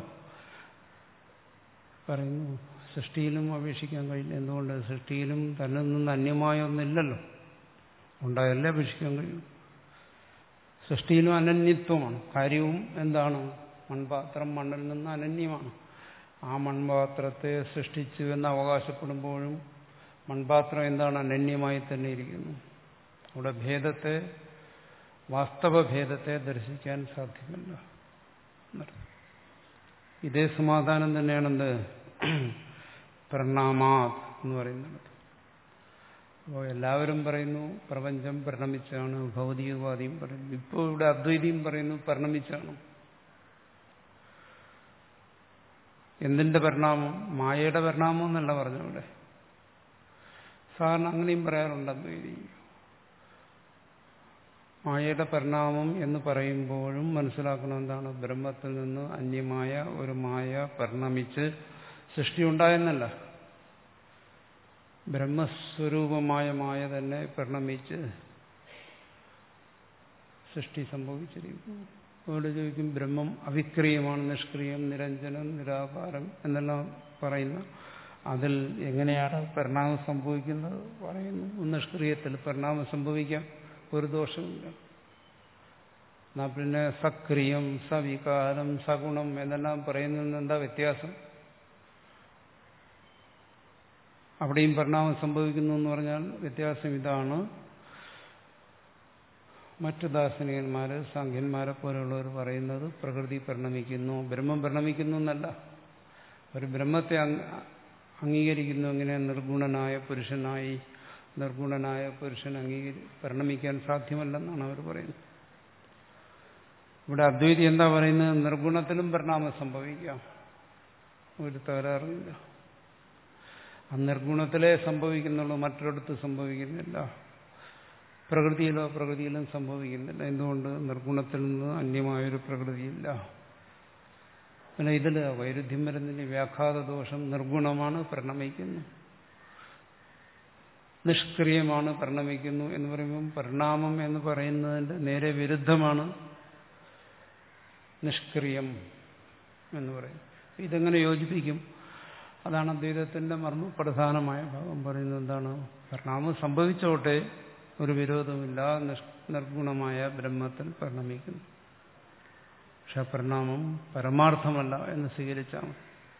പറയുന്നു സൃഷ്ടിയിലും അപേക്ഷിക്കാൻ കഴിയില്ല എന്തുകൊണ്ട് സൃഷ്ടിയിലും തന്നിൽ നിന്ന് അന്യമായ ഒന്നില്ലല്ലോ ഉണ്ടായല്ലേ അപേക്ഷിക്കാൻ കഴിയും സൃഷ്ടിയിലും അനന്യത്വമാണ് കാര്യവും എന്താണ് മൺപാത്രം മണ്ണിൽ നിന്ന് അനന്യമാണ് ആ മൺപാത്രത്തെ സൃഷ്ടിച്ചു എന്ന് അവകാശപ്പെടുമ്പോഴും മൺപാത്രം എന്താണ് അനന്യമായി തന്നെ ഇരിക്കുന്നു അവിടെ ഭേദത്തെ വാസ്തവഭേദത്തെ ദർശിക്കാൻ സാധ്യമല്ല ഇതേ സമാധാനം തന്നെയാണെന്ത് പ്രണാമാത് എന്ന് പറയുന്നത് അപ്പോൾ എല്ലാവരും പറയുന്നു പ്രപഞ്ചം പരിണമിച്ചാണ് ഭൗതികവാദിയും പറയുന്നു ഇപ്പോൾ ഇവിടെ അദ്വൈതിയും പറയുന്നു പരിണമിച്ചാണ് എന്തിന്റെ പരിണാമം മായയുടെ പരിണാമം എന്നല്ല പറഞ്ഞു ഇവിടെ സാധാരണ അങ്ങനെയും പറയാറുണ്ട് അദ്വൈതി മായയുടെ പരിണാമം എന്ന് പറയുമ്പോഴും മനസ്സിലാക്കണം എന്താണ് ബ്രഹ്മത്തിൽ നിന്ന് അന്യമായ ഒരു മായ പരിണമിച്ച് സൃഷ്ടി ഉണ്ടായെന്നല്ല ബ്രഹ്മസ്വരൂപമായ മായ തന്നെ പരിണമിച്ച് സൃഷ്ടി സംഭവിച്ചിരിക്കുന്നു അതുകൊണ്ട് ചോദിക്കും ബ്രഹ്മം അവിക്രിയമാണ് നിഷ്ക്രിയം നിരഞ്ജനം നിരാകാരം എന്നെല്ലാം പറയുന്ന അതിൽ എങ്ങനെയാണ് പരിണാമം സംഭവിക്കുന്നത് പറയുന്നു നിഷ്ക്രിയത്തിൽ പരിണാമം സംഭവിക്കാം ഒരു ദോഷമില്ല എന്നാ പിന്നെ സക്രിയം സവികാരം സഗുണം എന്നെല്ലാം പറയുന്നതിന് എന്താ വ്യത്യാസം അവിടെയും പരിണാമം സംഭവിക്കുന്നു എന്ന് പറഞ്ഞാൽ വ്യത്യാസം ഇതാണ് മറ്റു ദാർശനികന്മാര് സാഖ്യന്മാരെ പോലെയുള്ളവർ പറയുന്നത് പ്രകൃതി പരിണമിക്കുന്നു ബ്രഹ്മം പരിണമിക്കുന്നു എന്നല്ല ഒരു ബ്രഹ്മത്തെ അംഗീകരിക്കുന്നു എങ്ങനെ നിർഗുണനായ പുരുഷനായി നിർഗുണനായ പുരുഷൻ അംഗീകരി പരിണമിക്കാൻ സാധ്യമല്ലെന്നാണ് അവർ പറയുന്നത് ഇവിടെ അദ്വൈതി എന്താ പറയുന്നത് നിർഗുണത്തിലും പരിണാമം സംഭവിക്കാം ഒരു തകരാറില്ല ആ നിർഗുണത്തിലേ സംഭവിക്കുന്നുള്ളൂ മറ്റൊരിടത്ത് സംഭവിക്കുന്നില്ല പ്രകൃതിയിലോ പ്രകൃതിയിലും സംഭവിക്കുന്നില്ല എന്തുകൊണ്ട് നിർഗുണത്തിൽ നിന്ന് അന്യമായൊരു പ്രകൃതിയില്ല പിന്നെ ഇതിൽ വൈരുദ്ധ്യം വരുന്നതിന് വ്യാഘാത ദോഷം നിർഗുണമാണ് പരിണമിക്കുന്നു നിഷ്ക്രിയമാണ് പരിണമിക്കുന്നു എന്ന് പറയുമ്പം പരിണാമം എന്ന് പറയുന്നതിന്റെ നേരെ വിരുദ്ധമാണ് നിഷ്ക്രിയം എന്ന് പറയും ഇതെങ്ങനെ യോജിപ്പിക്കും അതാണ് അദ്വൈതത്തിന്റെ മർമ്മപ്രധാനമായ ഭാഗം പറയുന്നത് എന്താണ് പരിണാമം സംഭവിച്ചോട്ടെ ഒരു വിരോധമില്ല നിർഗുണമായ ബ്രഹ്മത്തിൽ പരിണമിക്കുന്നു പക്ഷെ പരിണാമം പരമാർത്ഥമല്ല എന്ന് സ്വീകരിച്ചാൽ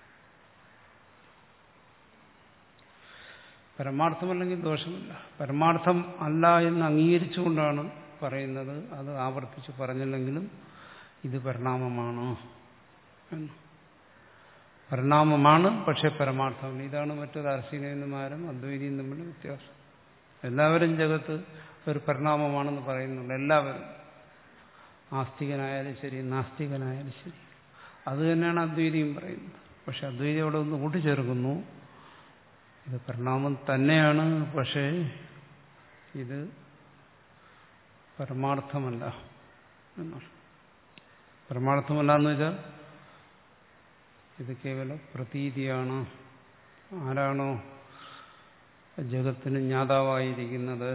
പരമാർത്ഥമല്ലെങ്കിൽ ദോഷമില്ല പരമാർത്ഥം അല്ല എന്ന് അംഗീകരിച്ചുകൊണ്ടാണ് പറയുന്നത് അത് ആവർത്തിച്ച് പറഞ്ഞില്ലെങ്കിലും ഇത് പരിണാമമാണ് എന്ന് പരിണാമമാണ് പക്ഷെ പരമാർത്ഥമല്ല ഇതാണ് മറ്റു ദാർശനികന്മാരും അദ്വൈതിയും തമ്മിൽ വ്യത്യാസം എല്ലാവരും ജഗത്ത് ഒരു പരിണാമമാണെന്ന് പറയുന്നുണ്ട് എല്ലാവരും ആസ്തികനായാലും ശരി നാസ്തികനായാലും ശരി അത് തന്നെയാണ് അദ്വൈതിയും പറയുന്നത് പക്ഷെ അദ്വൈതി അവിടെ ഒന്ന് കൂട്ടിച്ചേർക്കുന്നു ഇത് പരിണാമം തന്നെയാണ് പക്ഷേ ഇത് പരമാർത്ഥമല്ല എന്നാണ് പരമാർത്ഥമല്ല എന്ന് വെച്ചാൽ ഇത് കേവലം പ്രതീതിയാണ് ആരാണോ ജഗത്തിന് ജ്ഞാതാവായിരിക്കുന്നത്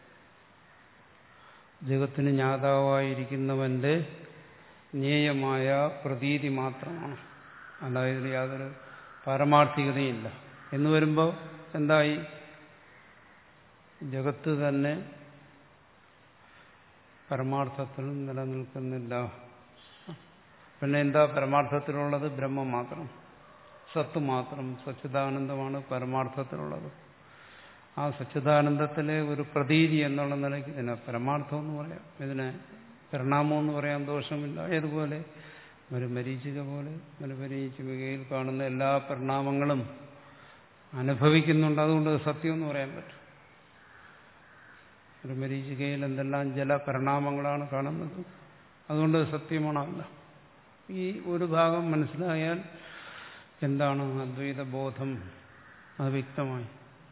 ജഗത്തിന് ജ്ഞാതാവായിരിക്കുന്നവന്റെ ജ്ഞേയമായ പ്രതീതി മാത്രമാണ് അതായത് യാതൊരു പാരമാർത്ഥികതയില്ല എന്ന് വരുമ്പോൾ എന്തായി ജഗത്ത് തന്നെ പരമാർത്ഥത്തിൽ നിലനിൽക്കുന്നില്ല പിന്നെ എന്താ പരമാർത്ഥത്തിലുള്ളത് ബ്രഹ്മം മാത്രം സത്ത് മാത്രം സച്ചിദാനന്ദമാണ് പരമാർത്ഥത്തിലുള്ളത് ആ സച്ചിദാനന്ദത്തിലെ ഒരു പ്രതീതി എന്നുള്ള നിലയ്ക്ക് ഇതിനെ പരമാർത്ഥം എന്ന് പറയാം ഇതിനെ പരിണാമം എന്ന് പറയാൻ ദോഷമില്ല ഏതുപോലെ ഒരു മരീചിക പോലെ ഒരു മരീചികയിൽ കാണുന്ന എല്ലാ പരിണാമങ്ങളും അനുഭവിക്കുന്നുണ്ട് അതുകൊണ്ട് സത്യം എന്ന് പറയാൻ പറ്റും ഒരു മരീചികയിൽ എന്തെല്ലാം ജലപരിണാമങ്ങളാണ് കാണുന്നത് അതുകൊണ്ട് സത്യമാണല്ല ഈ ഒരു ഭാഗം മനസ്സിലായാൽ എന്താണ് അദ്വൈത ബോധം അത് വ്യക്തമായി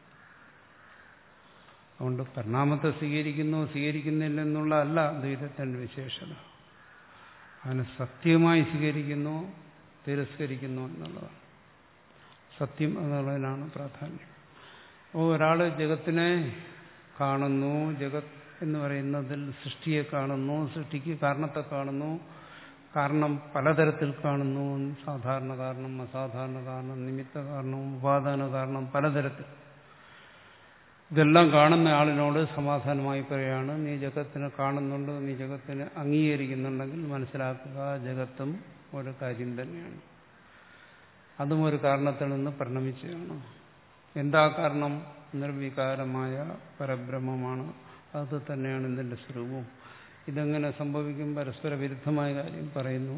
അതുകൊണ്ട് പരിണാമത്തെ സ്വീകരിക്കുന്നു സ്വീകരിക്കുന്നില്ല എന്നുള്ള അല്ല അദ്വൈതത്തിന്റെ വിശേഷത അതിനെ സത്യമായി സ്വീകരിക്കുന്നു തിരസ്കരിക്കുന്നു എന്നുള്ളതാണ് സത്യം എന്നുള്ളതിനാണ് പ്രാധാന്യം അപ്പോൾ ഒരാൾ ജഗത്തിനെ കാണുന്നു ജഗത് എന്ന് പറയുന്നതിൽ സൃഷ്ടിയെ കാണുന്നു സൃഷ്ടിക്ക് കാരണത്തെ കാണുന്നു കാരണം പലതരത്തിൽ കാണുന്നു സാധാരണ കാരണം അസാധാരണ കാരണം നിമിത്ത കാരണം ഉപാദാന കാരണം പലതരത്തിൽ ഇതെല്ലാം കാണുന്ന ആളിനോട് സമാധാനമായി പറയാണ് നീ ജഗത്തിനെ കാണുന്നുണ്ട് നീ ജഗത്തിനെ അംഗീകരിക്കുന്നുണ്ടെങ്കിൽ മനസ്സിലാക്കുക ജഗത്തും ഒരു കാര്യം തന്നെയാണ് അതും ഒരു കാരണത്തിൽ നിന്ന് പരിണമിച്ചതാണ് എന്താ കാരണം നിർവികാരമായ പരബ്രഹ്മമാണ് അത് തന്നെയാണ് ഇതിന്റെ സ്വരൂപം ഇതെങ്ങനെ സംഭവിക്കും പരസ്പര വിരുദ്ധമായ കാര്യം പറയുന്നു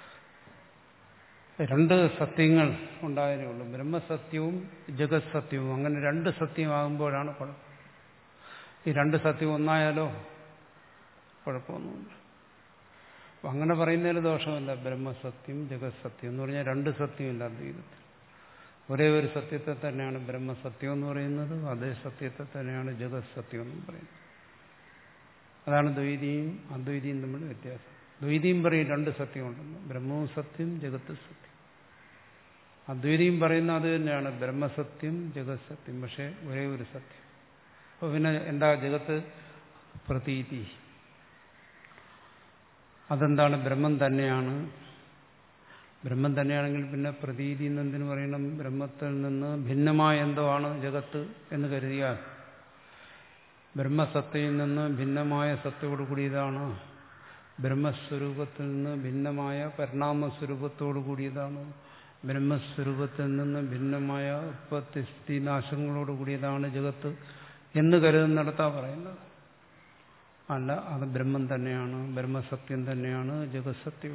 രണ്ട് സത്യങ്ങൾ ഉണ്ടായതേ ഉള്ളൂ ബ്രഹ്മസത്യവും ജഗത് സത്യവും അങ്ങനെ രണ്ട് സത്യമാകുമ്പോഴാണ് കുഴപ്പം ഈ രണ്ട് സത്യം ഒന്നായാലോ കുഴപ്പമൊന്നുമില്ല അപ്പം അങ്ങനെ പറയുന്നതിൽ ദോഷമല്ല ബ്രഹ്മസത്യം ജഗത് സത്യം എന്ന് പറഞ്ഞാൽ രണ്ട് സത്യമില്ല അദ്വൈതത്തിൽ ഒരേ ഒരു സത്യത്തെ തന്നെയാണ് ബ്രഹ്മസത്യം എന്ന് പറയുന്നത് അതേ സത്യത്തെ തന്നെയാണ് ജഗത് സത്യം എന്ന് പറയുന്നത് അതാണ് ദ്വൈതിയും അദ്വൈതിയും തമ്മിൽ വ്യത്യാസം ദ്വൈതിയും പറയും രണ്ട് സത്യമുണ്ടെന്ന് ബ്രഹ്മവും സത്യം ജഗത്ത് സത്യം അദ്വൈതിയും പറയുന്ന അത് തന്നെയാണ് ബ്രഹ്മസത്യം ജഗത് സത്യം പക്ഷെ ഒരേ ഒരു സത്യം അപ്പോൾ പിന്നെ എന്താ ജഗത്ത് പ്രതീതി അതെന്താണ് ബ്രഹ്മം തന്നെയാണ് ബ്രഹ്മം തന്നെയാണെങ്കിൽ പിന്നെ പ്രതീതി എന്നെന്തിനു പറയണം ബ്രഹ്മത്തിൽ നിന്ന് ഭിന്നമായ എന്തോ ആണ് ജഗത്ത് എന്ന് കരുതിയാൽ ബ്രഹ്മസത്തയിൽ നിന്ന് ഭിന്നമായ സത്തയോട് കൂടിയതാണ് ബ്രഹ്മസ്വരൂപത്തിൽ നിന്ന് ഭിന്നമായ പരിണാമസ്വരൂപത്തോടു കൂടിയതാണ് ബ്രഹ്മസ്വരൂപത്തിൽ നിന്ന് ഭിന്നമായ ഉത്പത്തി സ്ഥിതി നാശങ്ങളോട് കൂടിയതാണ് ജഗത്ത് എന്ന് കരുതുന്നിടത്താ പറയുന്നത് അല്ല അത് ബ്രഹ്മം തന്നെയാണ് ബ്രഹ്മസത്യം തന്നെയാണ് ജഗത് സത്യം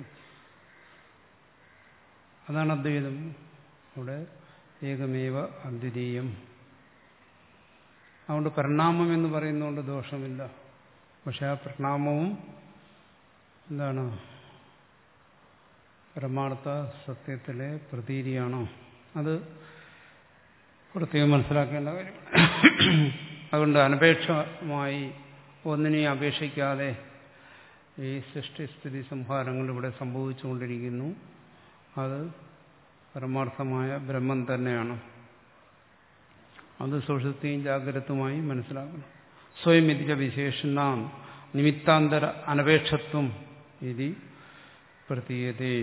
അതാണ് അദ്വൈതം ഇവിടെ ഏകമേവ അദ്വിതീയം അതുകൊണ്ട് പരിണാമം എന്ന് പറയുന്നതുകൊണ്ട് ദോഷമില്ല പക്ഷെ ആ പരിണാമവും എന്താണ് പരമാർത്ഥ സത്യത്തിലെ പ്രതീതിയാണോ അത് പ്രത്യേകം മനസ്സിലാക്കേണ്ട കാര്യമാണ് അതുകൊണ്ട് അനപേക്ഷമായി ഒന്നിനെയും അപേക്ഷിക്കാതെ ഈ സൃഷ്ടിസ്ഥിതി സംഹാരങ്ങൾ ഇവിടെ സംഭവിച്ചുകൊണ്ടിരിക്കുന്നു അത് പരമാർത്ഥമായ ബ്രഹ്മം തന്നെയാണ് അത് സുഷുപ്തിയും ജാഗ്രതമായി മനസ്സിലാക്കണം സ്വയം ഇതിക വിശേഷണ നിമിത്താന്തര അനപേക്ഷത്വം ഇതി പ്രതീയതേ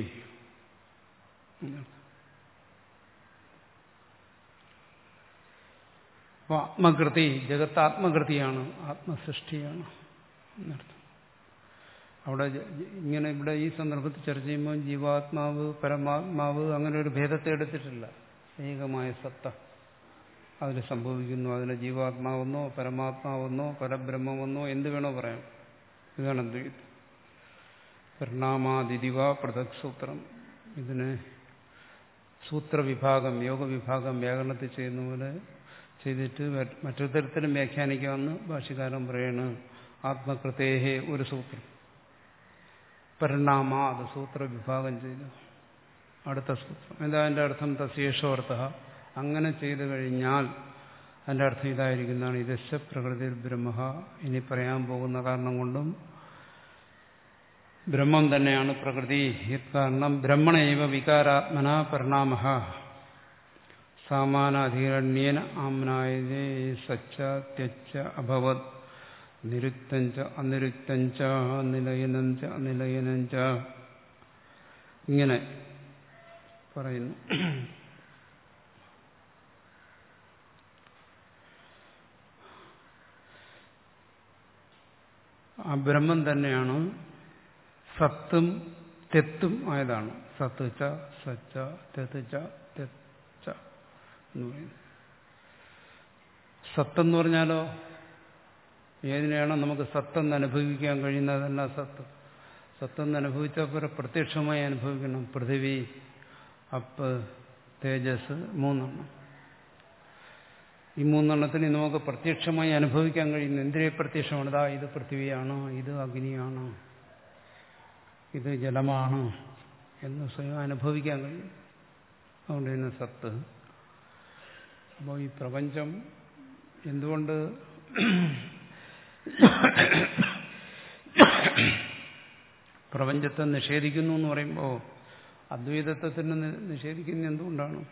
അപ്പോൾ ആത്മകൃതി ജഗത്ത് ആത്മകൃതിയാണ് ആത്മസൃഷ്ടിയാണ് എന്നർത്ഥം അവിടെ ഇങ്ങനെ ഇവിടെ ഈ സന്ദർഭത്തിൽ ചർച്ച ചെയ്യുമ്പോൾ ജീവാത്മാവ് പരമാത്മാവ് അങ്ങനെ ഒരു ഭേദത്തെ എടുത്തിട്ടില്ല ഏകമായ സത്ത അതിൽ സംഭവിക്കുന്നു അതിന് ജീവാത്മാവെന്നോ പരമാത്മാവെന്നോ പരബ്രഹ്മമെന്നോ എന്ത് വേണോ പറയാം ഇതാണ് അദ്വൈതം പരിണാമാതിരിവ പൃഥക് സൂത്രം ഇതിനെ സൂത്രവിഭാഗം യോഗവിഭാഗം വ്യാകരണത്തിൽ ചെയ്യുന്ന പോലെ ചെയ്തിട്ട് മറ്റൊരു തരത്തിലും വ്യാഖ്യാനിക്കാമെന്ന് ഭാഷകാരൻ പറയാണ് ആത്മകൃതേഹേ ഒരു സൂത്രം പരിണാമ അത് സൂത്രവിഭാഗം ചെയ്തു അടുത്ത സൂത്രം എന്താ അതിൻ്റെ അർത്ഥം തശേഷോർത്ഥ അങ്ങനെ ചെയ്തു കഴിഞ്ഞാൽ അതിൻ്റെ അർത്ഥം ഇതായിരിക്കുന്നതാണ് ഇതശ പ്രകൃതി ബ്രഹ്മ ഇനി പറയാൻ പോകുന്ന കാരണം കൊണ്ടും ബ്രഹ്മം തന്നെയാണ് പ്രകൃതി കാരണം ബ്രഹ്മണൈവ വികാരാത്മന പരിണാമ സാമാനാധികരണ്യേന ആമ്നായതേ സച്ച ത്യച്ച അഭവത് നിരുക്തഞ്ച അനിരുക്തഞ്ച നിലയനഞ്ച അനിലയനഞ്ച ഇങ്ങനെ പറയുന്നു ആ ബ്രഹ്മം തന്നെയാണ് സത്തും തെത്തും ആയതാണ് സത്ത് ച സച്ച തെത്ത് ച തെച്ച എന്ന് പറയുന്നു സത്തെന്ന് പറഞ്ഞാലോ ഏതിനെയാണോ നമുക്ക് സത്തെന്ന് അനുഭവിക്കാൻ കഴിയുന്നതല്ല സത്ത് സത്തെന്ന് അനുഭവിച്ചാൽ പോലെ പ്രത്യക്ഷമായി അനുഭവിക്കണം പൃഥിവി അപ്പ് തേജസ് മൂന്നെണ്ണം ഈ മൂന്നെണ്ണത്തിന് നമുക്ക് പ്രത്യക്ഷമായി അനുഭവിക്കാൻ കഴിയുന്ന എന്തിനെ പ്രത്യക്ഷമാണ് ഇതാ ഇത് പൃഥ്വിയാണ് ഇത് അഗ്നിയാണ് ഇത് ജലമാണ് എന്ന് സ്വയം അനുഭവിക്കാൻ കഴിയും അതുകൊണ്ട് തന്നെ സത്ത് അപ്പോൾ ഈ പ്രപഞ്ചം എന്തുകൊണ്ട് പ്രപഞ്ചത്തെ നിഷേധിക്കുന്നു എന്ന് പറയുമ്പോൾ അദ്വൈതത്തെ തന്നെ നിഷേധിക്കുന്ന എന്തുകൊണ്ടാണ്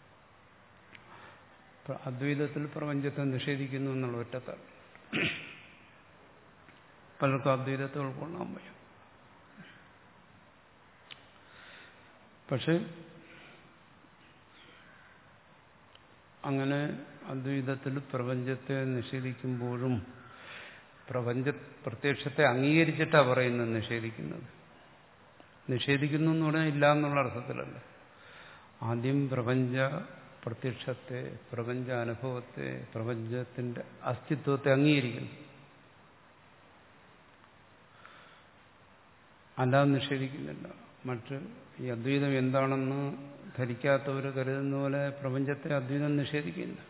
അദ്വൈതത്തിൽ പ്രപഞ്ചത്തെ നിഷേധിക്കുന്നു എന്നുള്ള ഒറ്റത്താണ് പലർക്കും അദ്വൈതത്തെ ഉൾക്കൊള്ളാൻ വയ്യ പക്ഷെ അങ്ങനെ അദ്വൈതത്തിൽ പ്രപഞ്ചത്തെ നിഷേധിക്കുമ്പോഴും പ്രപഞ്ച പ്രത്യക്ഷത്തെ അംഗീകരിച്ചിട്ടാണ് പറയുന്നത് നിഷേധിക്കുന്നത് നിഷേധിക്കുന്നു എന്ന് പറഞ്ഞാൽ ഇല്ല എന്നുള്ള അർത്ഥത്തിലല്ല ആദ്യം പ്രപഞ്ച പ്രത്യക്ഷത്തെ പ്രപഞ്ച അനുഭവത്തെ പ്രപഞ്ചത്തിന്റെ അസ്തിത്വത്തെ അംഗീകരിക്കുന്നു അല്ലാതെ നിഷേധിക്കുന്നില്ല മറ്റ് ഈ അദ്വൈതം എന്താണെന്ന് ധരിക്കാത്തവർ കരുതുന്ന പോലെ പ്രപഞ്ചത്തെ അദ്വൈതം നിഷേധിക്കില്ല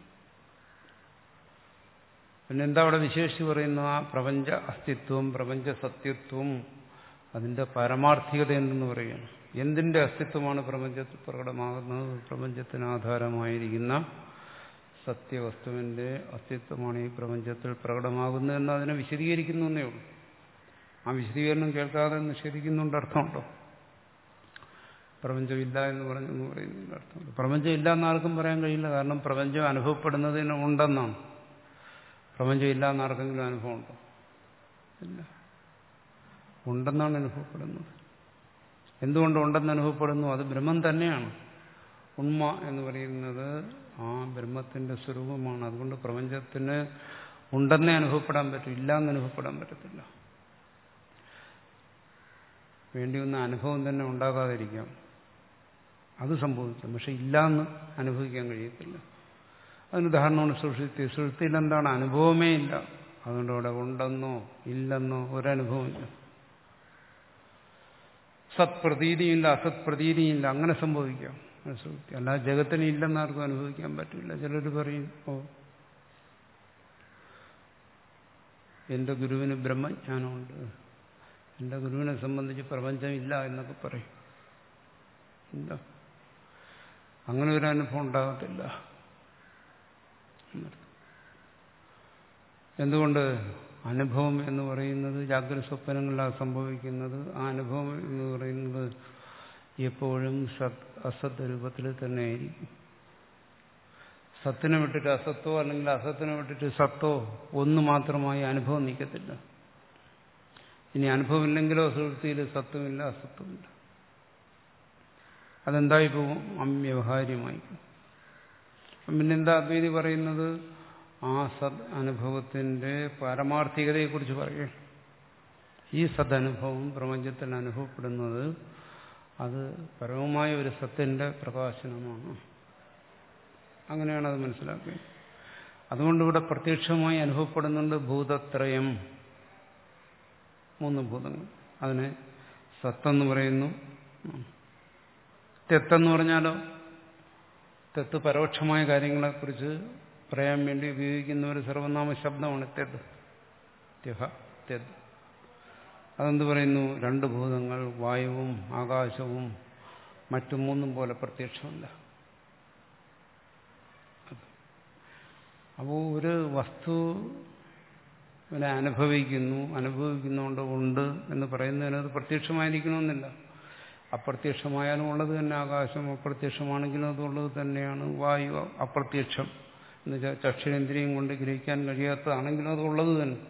പിന്നെ എന്താ അവിടെ വിശേഷിച്ച് പറയുന്നു ആ പ്രപഞ്ച അസ്തിത്വം പ്രപഞ്ച സത്യത്വം അതിന്റെ പരമാർത്ഥികത എന്തെന്ന് പറയുകയാണ് എന്തിന്റെ അസ്തിത്വമാണ് പ്രപഞ്ചത്തിൽ പ്രകടമാകുന്നത് പ്രപഞ്ചത്തിന് ആധാരമായിരിക്കുന്ന സത്യവസ്തുവിന്റെ അസ്തിത്വമാണ് ഈ പ്രപഞ്ചത്തിൽ പ്രകടമാകുന്നത് എന്ന് അതിനെ വിശദീകരിക്കുന്നു എന്നേ ഉള്ളൂ ആ വിശദീകരണം കേൾക്കാതെ നിഷേധിക്കുന്നുണ്ട് അർത്ഥമുണ്ടോ പ്രപഞ്ചമില്ല എന്ന് പറഞ്ഞെന്ന് പറയുന്നതിന്റെ അർത്ഥമുണ്ട് പ്രപഞ്ചം ഇല്ല എന്ന് ആർക്കും പറയാൻ കഴിയില്ല കാരണം പ്രപഞ്ചം അനുഭവപ്പെടുന്നതിന് ഉണ്ടെന്നാണ് പ്രപഞ്ചം ഇല്ല എന്ന് ആർക്കെങ്കിലും അനുഭവമുണ്ടോ ഇല്ല ഉണ്ടെന്നാണ് അനുഭവപ്പെടുന്നത് എന്തുകൊണ്ട് ഉണ്ടെന്ന് അനുഭവപ്പെടുന്നു അത് ബ്രഹ്മം തന്നെയാണ് ഉണ്മ എന്ന് പറയുന്നത് ആ ബ്രഹ്മത്തിന്റെ സ്വരൂപമാണ് അതുകൊണ്ട് പ്രപഞ്ചത്തിന് ഉണ്ടെന്നേ അനുഭവപ്പെടാൻ പറ്റും ഇല്ല എന്ന് അനുഭവപ്പെടാൻ പറ്റത്തില്ല വേണ്ടി വന്ന അനുഭവം തന്നെ ഉണ്ടാകാതിരിക്കാം അത് സംഭവിക്കാം പക്ഷെ ഇല്ല എന്ന് അനുഭവിക്കാൻ കഴിയത്തില്ല അതിന് ഉദാഹരണമാണ് സുഷുപ്തി സുഷുപ്തിയിൽ എന്താണ് അനുഭവമേ ഇല്ല അതുകൊണ്ട് അവിടെ ഉണ്ടെന്നോ ഇല്ലെന്നോ ഒരനുഭവമില്ല സത്പ്രതീതിയില്ല അസത്പ്രതീതിയില്ല അങ്ങനെ സംഭവിക്കാം സുഷുപ്തി അല്ലാതെ ജഗത്തിന് ഇല്ലെന്ന് ആർക്കും അനുഭവിക്കാൻ പറ്റില്ല ചിലർ പറയും ഓ എന്റെ ഗുരുവിന് ബ്രഹ്മജ്ഞാനമുണ്ട് എന്റെ ഗുരുവിനെ സംബന്ധിച്ച് പ്രപഞ്ചം ഇല്ല എന്നൊക്കെ പറയും ഇല്ല അങ്ങനെ ഒരു അനുഭവം ഉണ്ടാകത്തില്ല എന്തുകൊണ്ട് അനുഭവം എന്ന് പറയുന്നത് ജാഗ്രത സ്വപ്നങ്ങളിലാണ് സംഭവിക്കുന്നത് ആ അനുഭവം എന്ന് പറയുന്നത് എപ്പോഴും സത് അസത് രൂപത്തിൽ തന്നെ ആയിരിക്കും സത്തിനെ വിട്ടിട്ട് അസത്തോ അല്ലെങ്കിൽ അസത്തിനെ വിട്ടിട്ട് സത്തോ ഒന്ന് മാത്രമായി അനുഭവം നിൽക്കത്തില്ല ഇനി അനുഭവമില്ലെങ്കിലോ സുഹൃത്തിയിൽ സത്വമില്ല അസത്വമില്ല അതെന്തായി പോകും അവ്യവഹാര്യമായി പിന്നെന്താ അദ്വൈതി പറയുന്നത് ആ സദ് അനുഭവത്തിന്റെ പാരമാർത്ഥികതയെക്കുറിച്ച് പറയുക ഈ സദനുഭവം പ്രപഞ്ചത്തിൽ അനുഭവപ്പെടുന്നത് അത് പരമമായ ഒരു സത്യന്റെ പ്രകാശനമാണ് അങ്ങനെയാണ് അത് മനസ്സിലാക്കുക അതുകൊണ്ട് ഇവിടെ പ്രത്യക്ഷമായി അനുഭവപ്പെടുന്നുണ്ട് ഭൂതത്രയം മൂന്ന് ഭൂതങ്ങൾ അതിനെ സത്തെന്ന് പറയുന്നു തെത്തെന്ന് പറഞ്ഞാലോ തെത്ത് പരോക്ഷമായ കാര്യങ്ങളെക്കുറിച്ച് പറയാൻ വേണ്ടി ഉപയോഗിക്കുന്ന ഒരു സർവനാമ ശബ്ദമാണ് തെത് ത്യഹ തെത് അതെന്ത് പറയുന്നു രണ്ട് ഭൂതങ്ങൾ വായുവും ആകാശവും മറ്റു മൂന്നും പോലെ പ്രത്യക്ഷമല്ല അപ്പോൾ ഒരു വസ്തു ഇവനെ അനുഭവിക്കുന്നു അനുഭവിക്കുന്നുകൊണ്ട് ഉണ്ട് എന്ന് പറയുന്നതിന് അത് പ്രത്യക്ഷമായിരിക്കണമെന്നില്ല അപ്രത്യക്ഷമായാലും ഉള്ളത് തന്നെ ആകാശം അപ്രത്യക്ഷമാണെങ്കിലും അതുള്ളത് തന്നെയാണ് വായു അപ്രത്യക്ഷം എന്നുവെച്ചാൽ ചക്ഷരേന്ദ്രിയം കൊണ്ട് ഗ്രഹിക്കാൻ കഴിയാത്തതാണെങ്കിലും അതുള്ളത് തന്നെ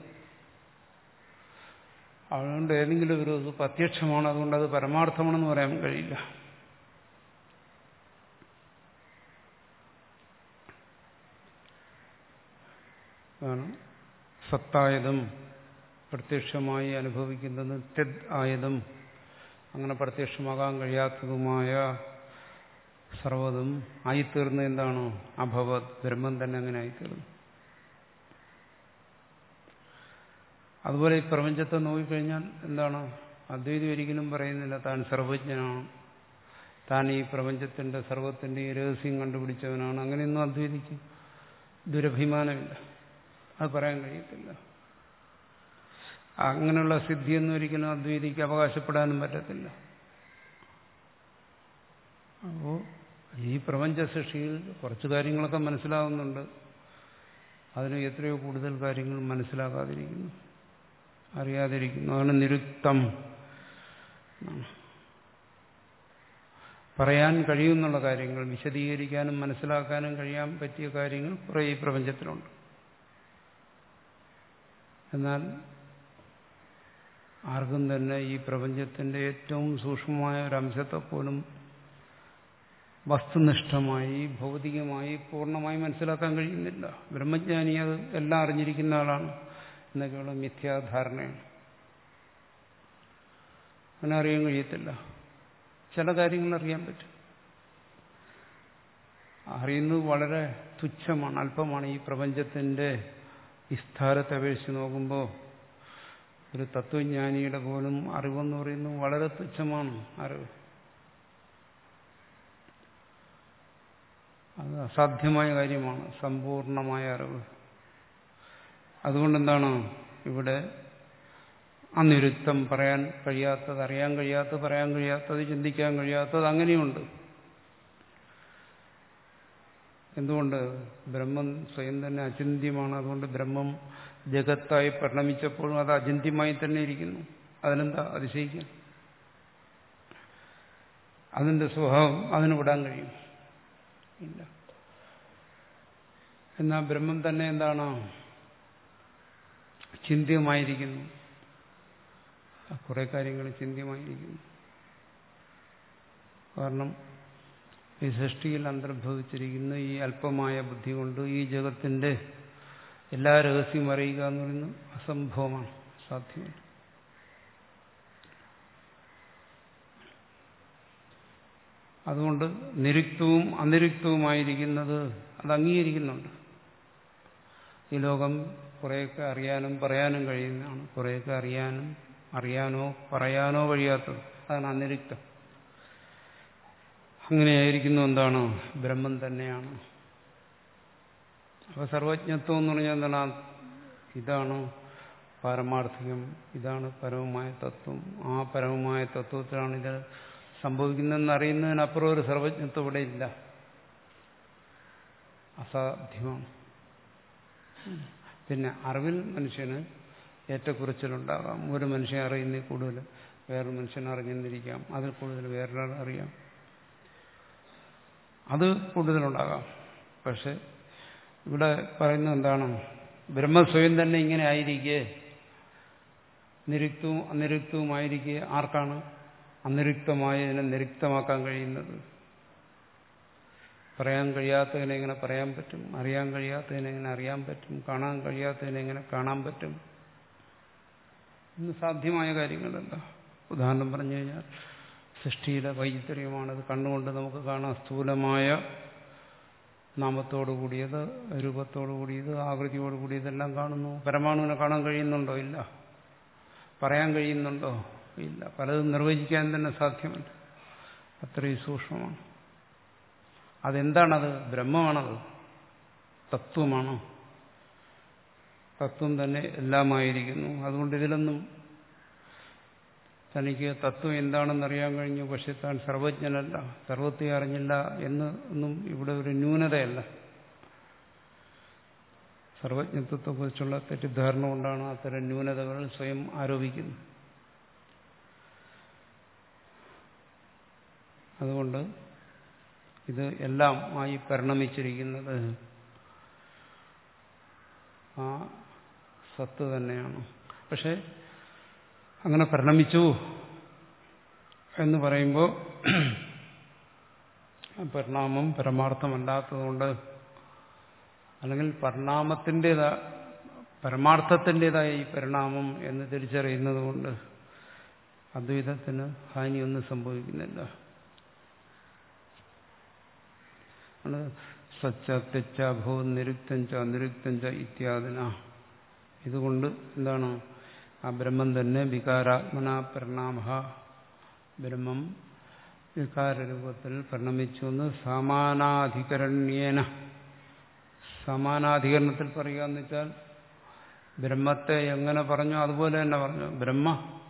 അതുകൊണ്ട് ഏതെങ്കിലും ഒരു ഇത് പ്രത്യക്ഷമാണ് അതുകൊണ്ട് അത് പരമാർത്ഥമാണെന്ന് പറയാൻ കഴിയില്ല അതാണ് സത്തായതും പ്രത്യക്ഷമായി അനുഭവിക്കുന്നത് തെദ് ആയതും അങ്ങനെ പ്രത്യക്ഷമാകാൻ കഴിയാത്തതുമായ സർവ്വതും ആയിത്തീർന്ന എന്താണ് അഭവത് ബ്രഹ്മം തന്നെ അങ്ങനെ ആയിത്തീർന്നു അതുപോലെ ഈ പ്രപഞ്ചത്തെ നോക്കിക്കഴിഞ്ഞാൽ എന്താണ് അദ്വൈതി ഒരിക്കലും പറയുന്നില്ല താൻ സർവജ്ഞനാണ് താൻ ഈ പ്രപഞ്ചത്തിന്റെ സർവത്തിന്റെ ഈ രഹസ്യം കണ്ടുപിടിച്ചവനാണ് അങ്ങനെയൊന്നും അദ്വൈതിക്ക് ദുരഭിമാനമില്ല അത് പറയാൻ കഴിയത്തില്ല അങ്ങനെയുള്ള സിദ്ധിയൊന്നും ഒരിക്കലും അദ്വൈതിക്ക് അവകാശപ്പെടാനും പറ്റത്തില്ല അപ്പോൾ ഈ പ്രപഞ്ച സൃഷ്ടിയിൽ കുറച്ച് കാര്യങ്ങളൊക്കെ മനസ്സിലാകുന്നുണ്ട് അതിന് എത്രയോ കൂടുതൽ കാര്യങ്ങൾ മനസ്സിലാകാതിരിക്കുന്നു അറിയാതിരിക്കുന്നു അതാണ് നിരുക്തം പറയാൻ കഴിയുന്നുള്ള കാര്യങ്ങൾ വിശദീകരിക്കാനും മനസ്സിലാക്കാനും കഴിയാൻ പറ്റിയ കാര്യങ്ങൾ കുറേ ഈ പ്രപഞ്ചത്തിലുണ്ട് എന്നാൽ ആർക്കും തന്നെ ഈ പ്രപഞ്ചത്തിന്റെ ഏറ്റവും സൂക്ഷ്മമായ ഒരു അംശത്തെ പോലും വസ്തുനിഷ്ഠമായി ഭൗതികമായി പൂർണ്ണമായി മനസ്സിലാക്കാൻ കഴിയുന്നില്ല ബ്രഹ്മജ്ഞാനി അത് എല്ലാം അറിഞ്ഞിരിക്കുന്ന ആളാണ് എന്നൊക്കെയുള്ള മിഥ്യാധാരണയാണ് അങ്ങനെ അറിയാൻ കഴിയത്തില്ല ചില കാര്യങ്ങൾ അറിയാൻ പറ്റും അറിയുന്നത് വളരെ തുച്ഛമാണ് അല്പമാണ് ഈ പ്രപഞ്ചത്തിന്റെ വിസ്താരത്തെ അപേക്ഷിച്ച് നോക്കുമ്പോൾ ഒരു തത്വജ്ഞാനിയുടെ പോലും അറിവെന്ന് പറയുന്നത് വളരെ തുച്ഛമാണ് അറിവ് അത് അസാധ്യമായ കാര്യമാണ് സമ്പൂർണമായ അറിവ് അതുകൊണ്ടെന്താണ് ഇവിടെ അനിരുക്തം പറയാൻ കഴിയാത്തത് അറിയാൻ കഴിയാത്തത് പറയാൻ കഴിയാത്തത് ചിന്തിക്കാൻ കഴിയാത്തത് അങ്ങനെയുണ്ട് എന്തുകൊണ്ട് ബ്രഹ്മം സ്വയം തന്നെ അചിന്ത്യമാണ് അതുകൊണ്ട് ബ്രഹ്മം ജഗത്തായി പരിണമിച്ചപ്പോഴും അത് അചിന്യമായി തന്നെ ഇരിക്കുന്നു അതിനെന്താ അതിശയിക്കാൻ അതിന്റെ സ്വഭാവം അതിന് വിടാൻ കഴിയും ഇല്ല എന്നാൽ ബ്രഹ്മം തന്നെ എന്താണ് ചിന്ത്യമായിരിക്കുന്നു കുറെ കാര്യങ്ങൾ ചിന്ത്യമായിരിക്കുന്നു കാരണം ഈ സൃഷ്ടിയിൽ അന്തർഭവിച്ചിരിക്കുന്ന ഈ അല്പമായ ബുദ്ധി കൊണ്ട് ഈ ജഗത്തിന്റെ എല്ലാ രഹസ്യം അറിയുക എന്ന് പറയുന്നത് അസംഭവമാണ് സാധ്യമല്ല അതുകൊണ്ട് നിരുക്തവും അനിരുക്തവുമായിരിക്കുന്നത് അത് അംഗീകരിക്കുന്നുണ്ട് ഈ ലോകം കുറേയൊക്കെ അറിയാനും പറയാനും കഴിയുന്നതാണ് കുറേയൊക്കെ അറിയാനും അറിയാനോ പറയാനോ കഴിയാത്തത് അതാണ് അനിരുക്തം അങ്ങനെയായിരിക്കുന്നു എന്താണ് ബ്രഹ്മം തന്നെയാണ് അപ്പൊ സർവജ്ഞത്വം എന്ന് പറഞ്ഞാൽ എന്താണ് ഇതാണ് പാരമാർത്ഥികം ഇതാണ് പരമമായ തത്വം ആ പരമമായ തത്വത്തിലാണ് ഇത് സംഭവിക്കുന്നതെന്ന് അറിയുന്നതിനപ്പുറം ഒരു സർവജ്ഞത്വം ഇവിടെ ഇല്ല അസാധ്യമാണ് പിന്നെ അറിവിൽ മനുഷ്യന് ഏറ്റക്കുറച്ചിലുണ്ടാകാം ഒരു മനുഷ്യൻ അറിയുന്നതിൽ കൂടുതൽ വേറൊരു മനുഷ്യൻ അറിഞ്ഞെന്നിരിക്കാം അതിൽ കൂടുതൽ വേറൊരാൾ അറിയാം അത് കൂടുതലുണ്ടാകാം പക്ഷെ ഇവിടെ പറയുന്നത് എന്താണ് ബ്രഹ്മസ്വയം തന്നെ ഇങ്ങനെ ആയിരിക്കെ നിരുക്തവും അനിരുക്തവുമായിരിക്കെ ആർക്കാണ് അനിരുക്തമായതിനെ നിരുക്തമാക്കാൻ കഴിയുന്നത് പറയാൻ കഴിയാത്തതിനെ എങ്ങനെ പറയാൻ പറ്റും അറിയാൻ കഴിയാത്തതിനെ എങ്ങനെ അറിയാൻ പറ്റും കാണാൻ കഴിയാത്തതിനെ എങ്ങനെ കാണാൻ പറ്റും ഇന്ന് സാധ്യമായ കാര്യങ്ങളല്ല ഉദാഹരണം പറഞ്ഞു കഴിഞ്ഞാൽ സൃഷ്ടിയിലെ വൈചിത്ര്യമാണത് കണ്ണുകൊണ്ട് നമുക്ക് കാണാം സ്ഥൂലമായ നാമത്തോടു കൂടിയത് രൂപത്തോടു കൂടിയത് ആകൃതിയോടു കൂടിയതെല്ലാം കാണുന്നു പരമാണുവിനെ കാണാൻ കഴിയുന്നുണ്ടോ ഇല്ല പറയാൻ കഴിയുന്നുണ്ടോ ഇല്ല പലതും നിർവചിക്കാൻ തന്നെ സാധ്യമല്ല അത്രയും സൂക്ഷ്മമാണ് അതെന്താണത് ബ്രഹ്മമാണത് തത്വമാണോ തത്വം തന്നെ എല്ലാമായിരിക്കുന്നു അതുകൊണ്ട് ഇതിലൊന്നും തനിക്ക് തത്വം എന്താണെന്ന് അറിയാൻ കഴിഞ്ഞു പക്ഷെ താൻ സർവജ്ഞനല്ല സർവത്തെ അറിഞ്ഞില്ല എന്ന് ഒന്നും ഇവിടെ ഒരു ന്യൂനതയല്ല സർവജ്ഞത്വത്തെക്കുറിച്ചുള്ള തെറ്റിദ്ധാരണ കൊണ്ടാണ് അത്തരം ന്യൂനതകൾ സ്വയം ആരോപിക്കുന്നത് അതുകൊണ്ട് ഇത് എല്ലാം ആയി പരിണമിച്ചിരിക്കുന്നത് ആ സത്ത് തന്നെയാണ് പക്ഷെ അങ്ങനെ പരിണമിച്ചു എന്ന് പറയുമ്പോൾ പരിണാമം പരമാർത്ഥമല്ലാത്തതുകൊണ്ട് അല്ലെങ്കിൽ പരിണാമത്തിൻ്റെതാ പരമാർത്ഥത്തിൻ്റെതായ ഈ പരിണാമം എന്ന് തിരിച്ചറിയുന്നത് കൊണ്ട് അദ്വൈതത്തിന് ഹാനിയൊന്നും സംഭവിക്കുന്നില്ല സച്ച തെച്ച ഭൂ നിരുക്തഞ്ച അനിരുക്തഞ്ച ഇത്യാദിന ഇതുകൊണ്ട് എന്താണ് ആ ബ്രഹ്മം തന്നെ വികാരാത്മന പരിണാമ ബ്രഹ്മം വികാരരൂപത്തിൽ പരിണമിച്ചു എന്ന് സമാനാധികരണ്യേന സമാനാധികരണത്തിൽ പറയുക എന്ന് വെച്ചാൽ ബ്രഹ്മത്തെ എങ്ങനെ പറഞ്ഞു അതുപോലെ തന്നെ പറഞ്ഞു ബ്രഹ്മ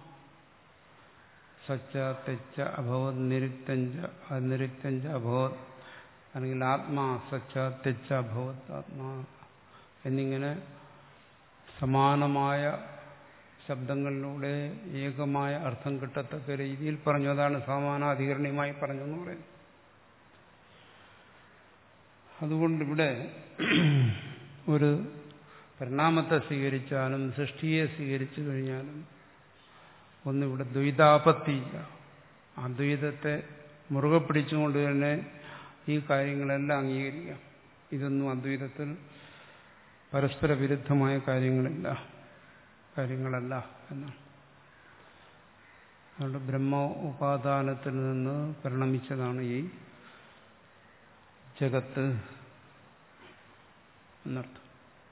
സച്ച തെച്ച അഭവത് നിരുക്തഞ്ച അനിരുക്തഞ്ച അഭവത് അല്ലെങ്കിൽ ആത്മാ സച്ച തെച്ച അഭവത് ആത്മാ എന്നിങ്ങനെ സമാനമായ ശബ്ദങ്ങളിലൂടെ ഏകമായ അർത്ഥം കിട്ടത്തക്ക രീതിയിൽ പറഞ്ഞു അതാണ് സമാനാധികരണീയമായി പറഞ്ഞു എന്ന് പറയുന്നത് അതുകൊണ്ടിവിടെ ഒരു പരിണാമത്തെ സ്വീകരിച്ചാലും സൃഷ്ടിയെ സ്വീകരിച്ചു കഴിഞ്ഞാലും ഒന്നിവിടെ ദ്വൈതാപത്തിയില്ല അദ്വൈതത്തെ മുറുകെ പിടിച്ചുകൊണ്ട് തന്നെ ഈ കാര്യങ്ങളെല്ലാം അംഗീകരിക്കാം ഇതൊന്നും അദ്വൈതത്തിൽ പരസ്പര വിരുദ്ധമായ കാര്യങ്ങളില്ല കാര്യങ്ങളല്ല എന്നാണ് അതുകൊണ്ട് ബ്രഹ്മ ഉപാദാനത്തിൽ നിന്ന് പരിണമിച്ചതാണ് ഈ ജഗത്ത് എന്നർത്ഥം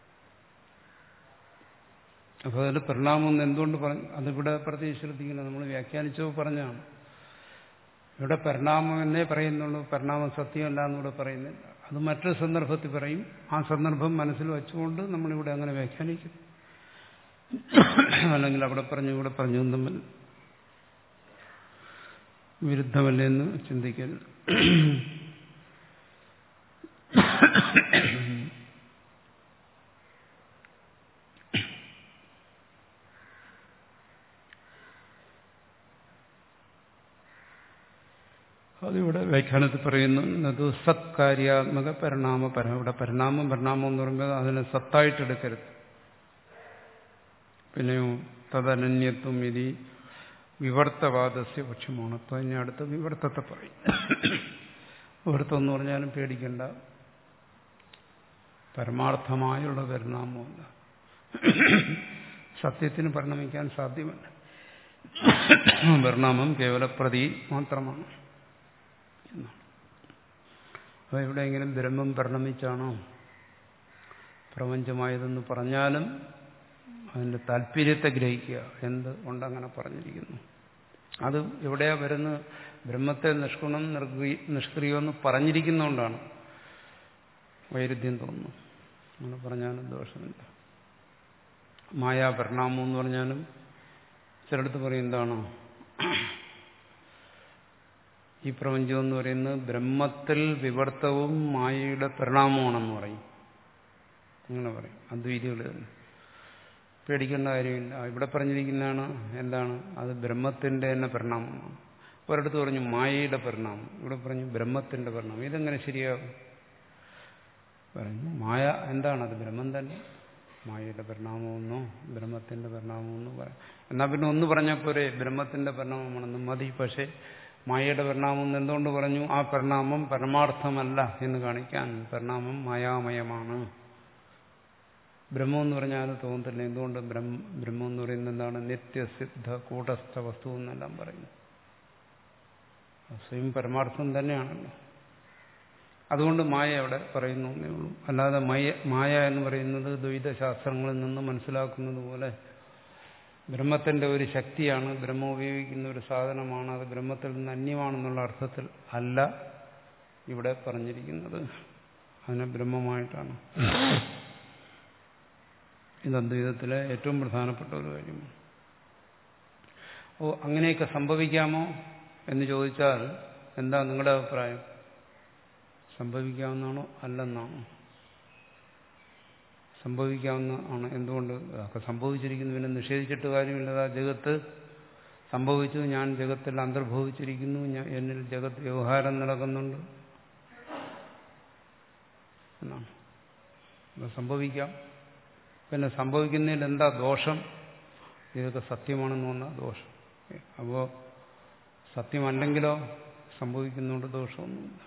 അപ്പോൾ അതിൽ പരിണാമം എന്ന് എന്തുകൊണ്ട് പറഞ്ഞു അതിവിടെ പ്രതി ശ്രദ്ധിക്കുന്നത് നമ്മൾ വ്യാഖ്യാനിച്ചോ പറഞ്ഞാണ് ഇവിടെ പരിണാമം എന്നേ പറയുന്നുള്ളൂ പരിണാമം സത്യമല്ല എന്നിവിടെ പറയുന്നില്ല അത് മറ്റൊരു സന്ദർഭത്തിൽ പറയും ആ സന്ദർഭം മനസ്സിൽ വെച്ചുകൊണ്ട് നമ്മളിവിടെ അങ്ങനെ വ്യാഖ്യാനിക്കും അല്ലെങ്കിൽ അവിടെ പറഞ്ഞു ഇവിടെ പറഞ്ഞു തമ്മിൽ വിരുദ്ധമല്ലേ എന്ന് ചിന്തിക്കരുത് അതിവിടെ വ്യാഖ്യാനത്തിൽ പറയുന്നത് സത്കാര്യാത്മക പരിണാമ പരം ഇവിടെ പരിണാമം പരിണാമം എന്ന് പറയുമ്പോൾ അതിനെ സത്തായിട്ട് എടുക്കരുത് പിന്നെയോ തദനന്യത്വം ഇതി വിവർത്തവാദസ്യ പക്ഷമാണ് അപ്പം ഇനി അടുത്ത് വിവർത്തത്തെ പറയും വിവർത്തം എന്ന് പറഞ്ഞാലും പേടിക്കണ്ട പരമാർത്ഥമായുള്ള പരിണാമമല്ല സത്യത്തിന് പരിണമിക്കാൻ സാധ്യമല്ല പരിണാമം കേവല പ്രതി മാത്രമാണ് എന്നാണ് അപ്പോൾ എവിടെയെങ്കിലും ബ്രഹ്മം പരിണമിച്ചാണോ പ്രപഞ്ചമായതെന്ന് പറഞ്ഞാലും അതിൻ്റെ താല്പര്യത്തെ ഗ്രഹിക്കുക എന്ത് കൊണ്ടങ്ങനെ പറഞ്ഞിരിക്കുന്നു അത് എവിടെയാ വരുന്നത് ബ്രഹ്മത്തെ നിഷ്കുണം നിഷ്ക്രിയമെന്ന് പറഞ്ഞിരിക്കുന്നതുകൊണ്ടാണ് വൈരുദ്ധ്യം തോന്നുന്നു അങ്ങനെ പറഞ്ഞാലും ദോഷമില്ല മായാപരിണാമം എന്ന് പറഞ്ഞാലും ചിലടത്ത് പറയും എന്താണോ ഈ പ്രപഞ്ചം എന്ന് പറയുന്നത് ബ്രഹ്മത്തിൽ വിവർത്തവും മായയുടെ പരിണാമമാണെന്ന് പറയും അങ്ങനെ പറയും അദ്വൈതികൾ തന്നെ പേടിക്കേണ്ട കാര്യമില്ല ഇവിടെ പറഞ്ഞിരിക്കുന്നതാണ് എന്താണ് അത് ബ്രഹ്മത്തിന്റെ തന്നെ പരിണാമമാണ് ഒരിടത്ത് പറഞ്ഞു മായയുടെ പരിണാമം ഇവിടെ പറഞ്ഞു ബ്രഹ്മത്തിന്റെ പരിണാമം ഇതെങ്ങനെ ശരിയാകും പറഞ്ഞു മായ എന്താണ് അത് ബ്രഹ്മം തന്നെ മായയുടെ പരിണാമമെന്നോ ബ്രഹ്മത്തിന്റെ പരിണാമമെന്നോ പറയാം എന്നാൽ പിന്നെ ഒന്ന് പറഞ്ഞാൽ പോരെ ബ്രഹ്മത്തിന്റെ പരിണാമമാണെന്ന് മതി പക്ഷേ മായയുടെ പരിണാമം എന്തുകൊണ്ട് പറഞ്ഞു ആ പരിണാമം പരമാർത്ഥമല്ല എന്ന് കാണിക്കാൻ പരിണാമം മായാമയമാണ് ബ്രഹ്മം എന്ന് പറഞ്ഞാൽ തോന്നത്തില്ല എന്തുകൊണ്ട് ബ്രഹ്മം എന്ന് പറയുന്നത് എന്താണ് നിത്യസിദ്ധ കൂടസ്ഥ വസ്തു എന്നെല്ലാം പറയുന്നു സ്വയം പരമാർത്ഥം തന്നെയാണല്ലോ അതുകൊണ്ട് മായ അവിടെ പറയുന്നു എന്നേ ഉള്ളൂ അല്ലാതെ മായ മായ എന്ന് പറയുന്നത് ദ്വൈതശാസ്ത്രങ്ങളിൽ നിന്ന് മനസ്സിലാക്കുന്നത് പോലെ ബ്രഹ്മത്തിന്റെ ഒരു ശക്തിയാണ് ബ്രഹ്മം ഉപയോഗിക്കുന്ന ഒരു സാധനമാണ് അത് ബ്രഹ്മത്തിൽ നിന്ന് അന്യമാണെന്നുള്ള അർത്ഥത്തിൽ അല്ല ഇവിടെ പറഞ്ഞിരിക്കുന്നത് അതിനെ ബ്രഹ്മമായിട്ടാണ് ഇത് അദ്വൈതത്തിലെ ഏറ്റവും പ്രധാനപ്പെട്ട ഒരു കാര്യമാണ് ഓ അങ്ങനെയൊക്കെ സംഭവിക്കാമോ എന്ന് ചോദിച്ചാൽ എന്താ നിങ്ങളുടെ അഭിപ്രായം സംഭവിക്കാവുന്നതാണോ അല്ലെന്നാണോ സംഭവിക്കാവുന്ന ആണ് എന്തുകൊണ്ട് അതൊക്കെ സംഭവിച്ചിരിക്കുന്നു പിന്നെ നിഷേധിച്ചിട്ട് കാര്യമില്ല ആ ജഗത്ത് സംഭവിച്ചു ഞാൻ ജഗത്തിൽ അന്തർഭവിച്ചിരിക്കുന്നു ഞാൻ എന്നിൽ ജഗത്ത് വ്യവഹാരം നടക്കുന്നുണ്ട് എന്നാണ് അത് സംഭവിക്കാം പിന്നെ സംഭവിക്കുന്നതിൽ എന്താ ദോഷം ഇതൊക്കെ സത്യമാണെന്ന് വന്നാൽ ദോഷം അപ്പോൾ സത്യമല്ലെങ്കിലോ സംഭവിക്കുന്നതുകൊണ്ട് ദോഷമൊന്നുമില്ല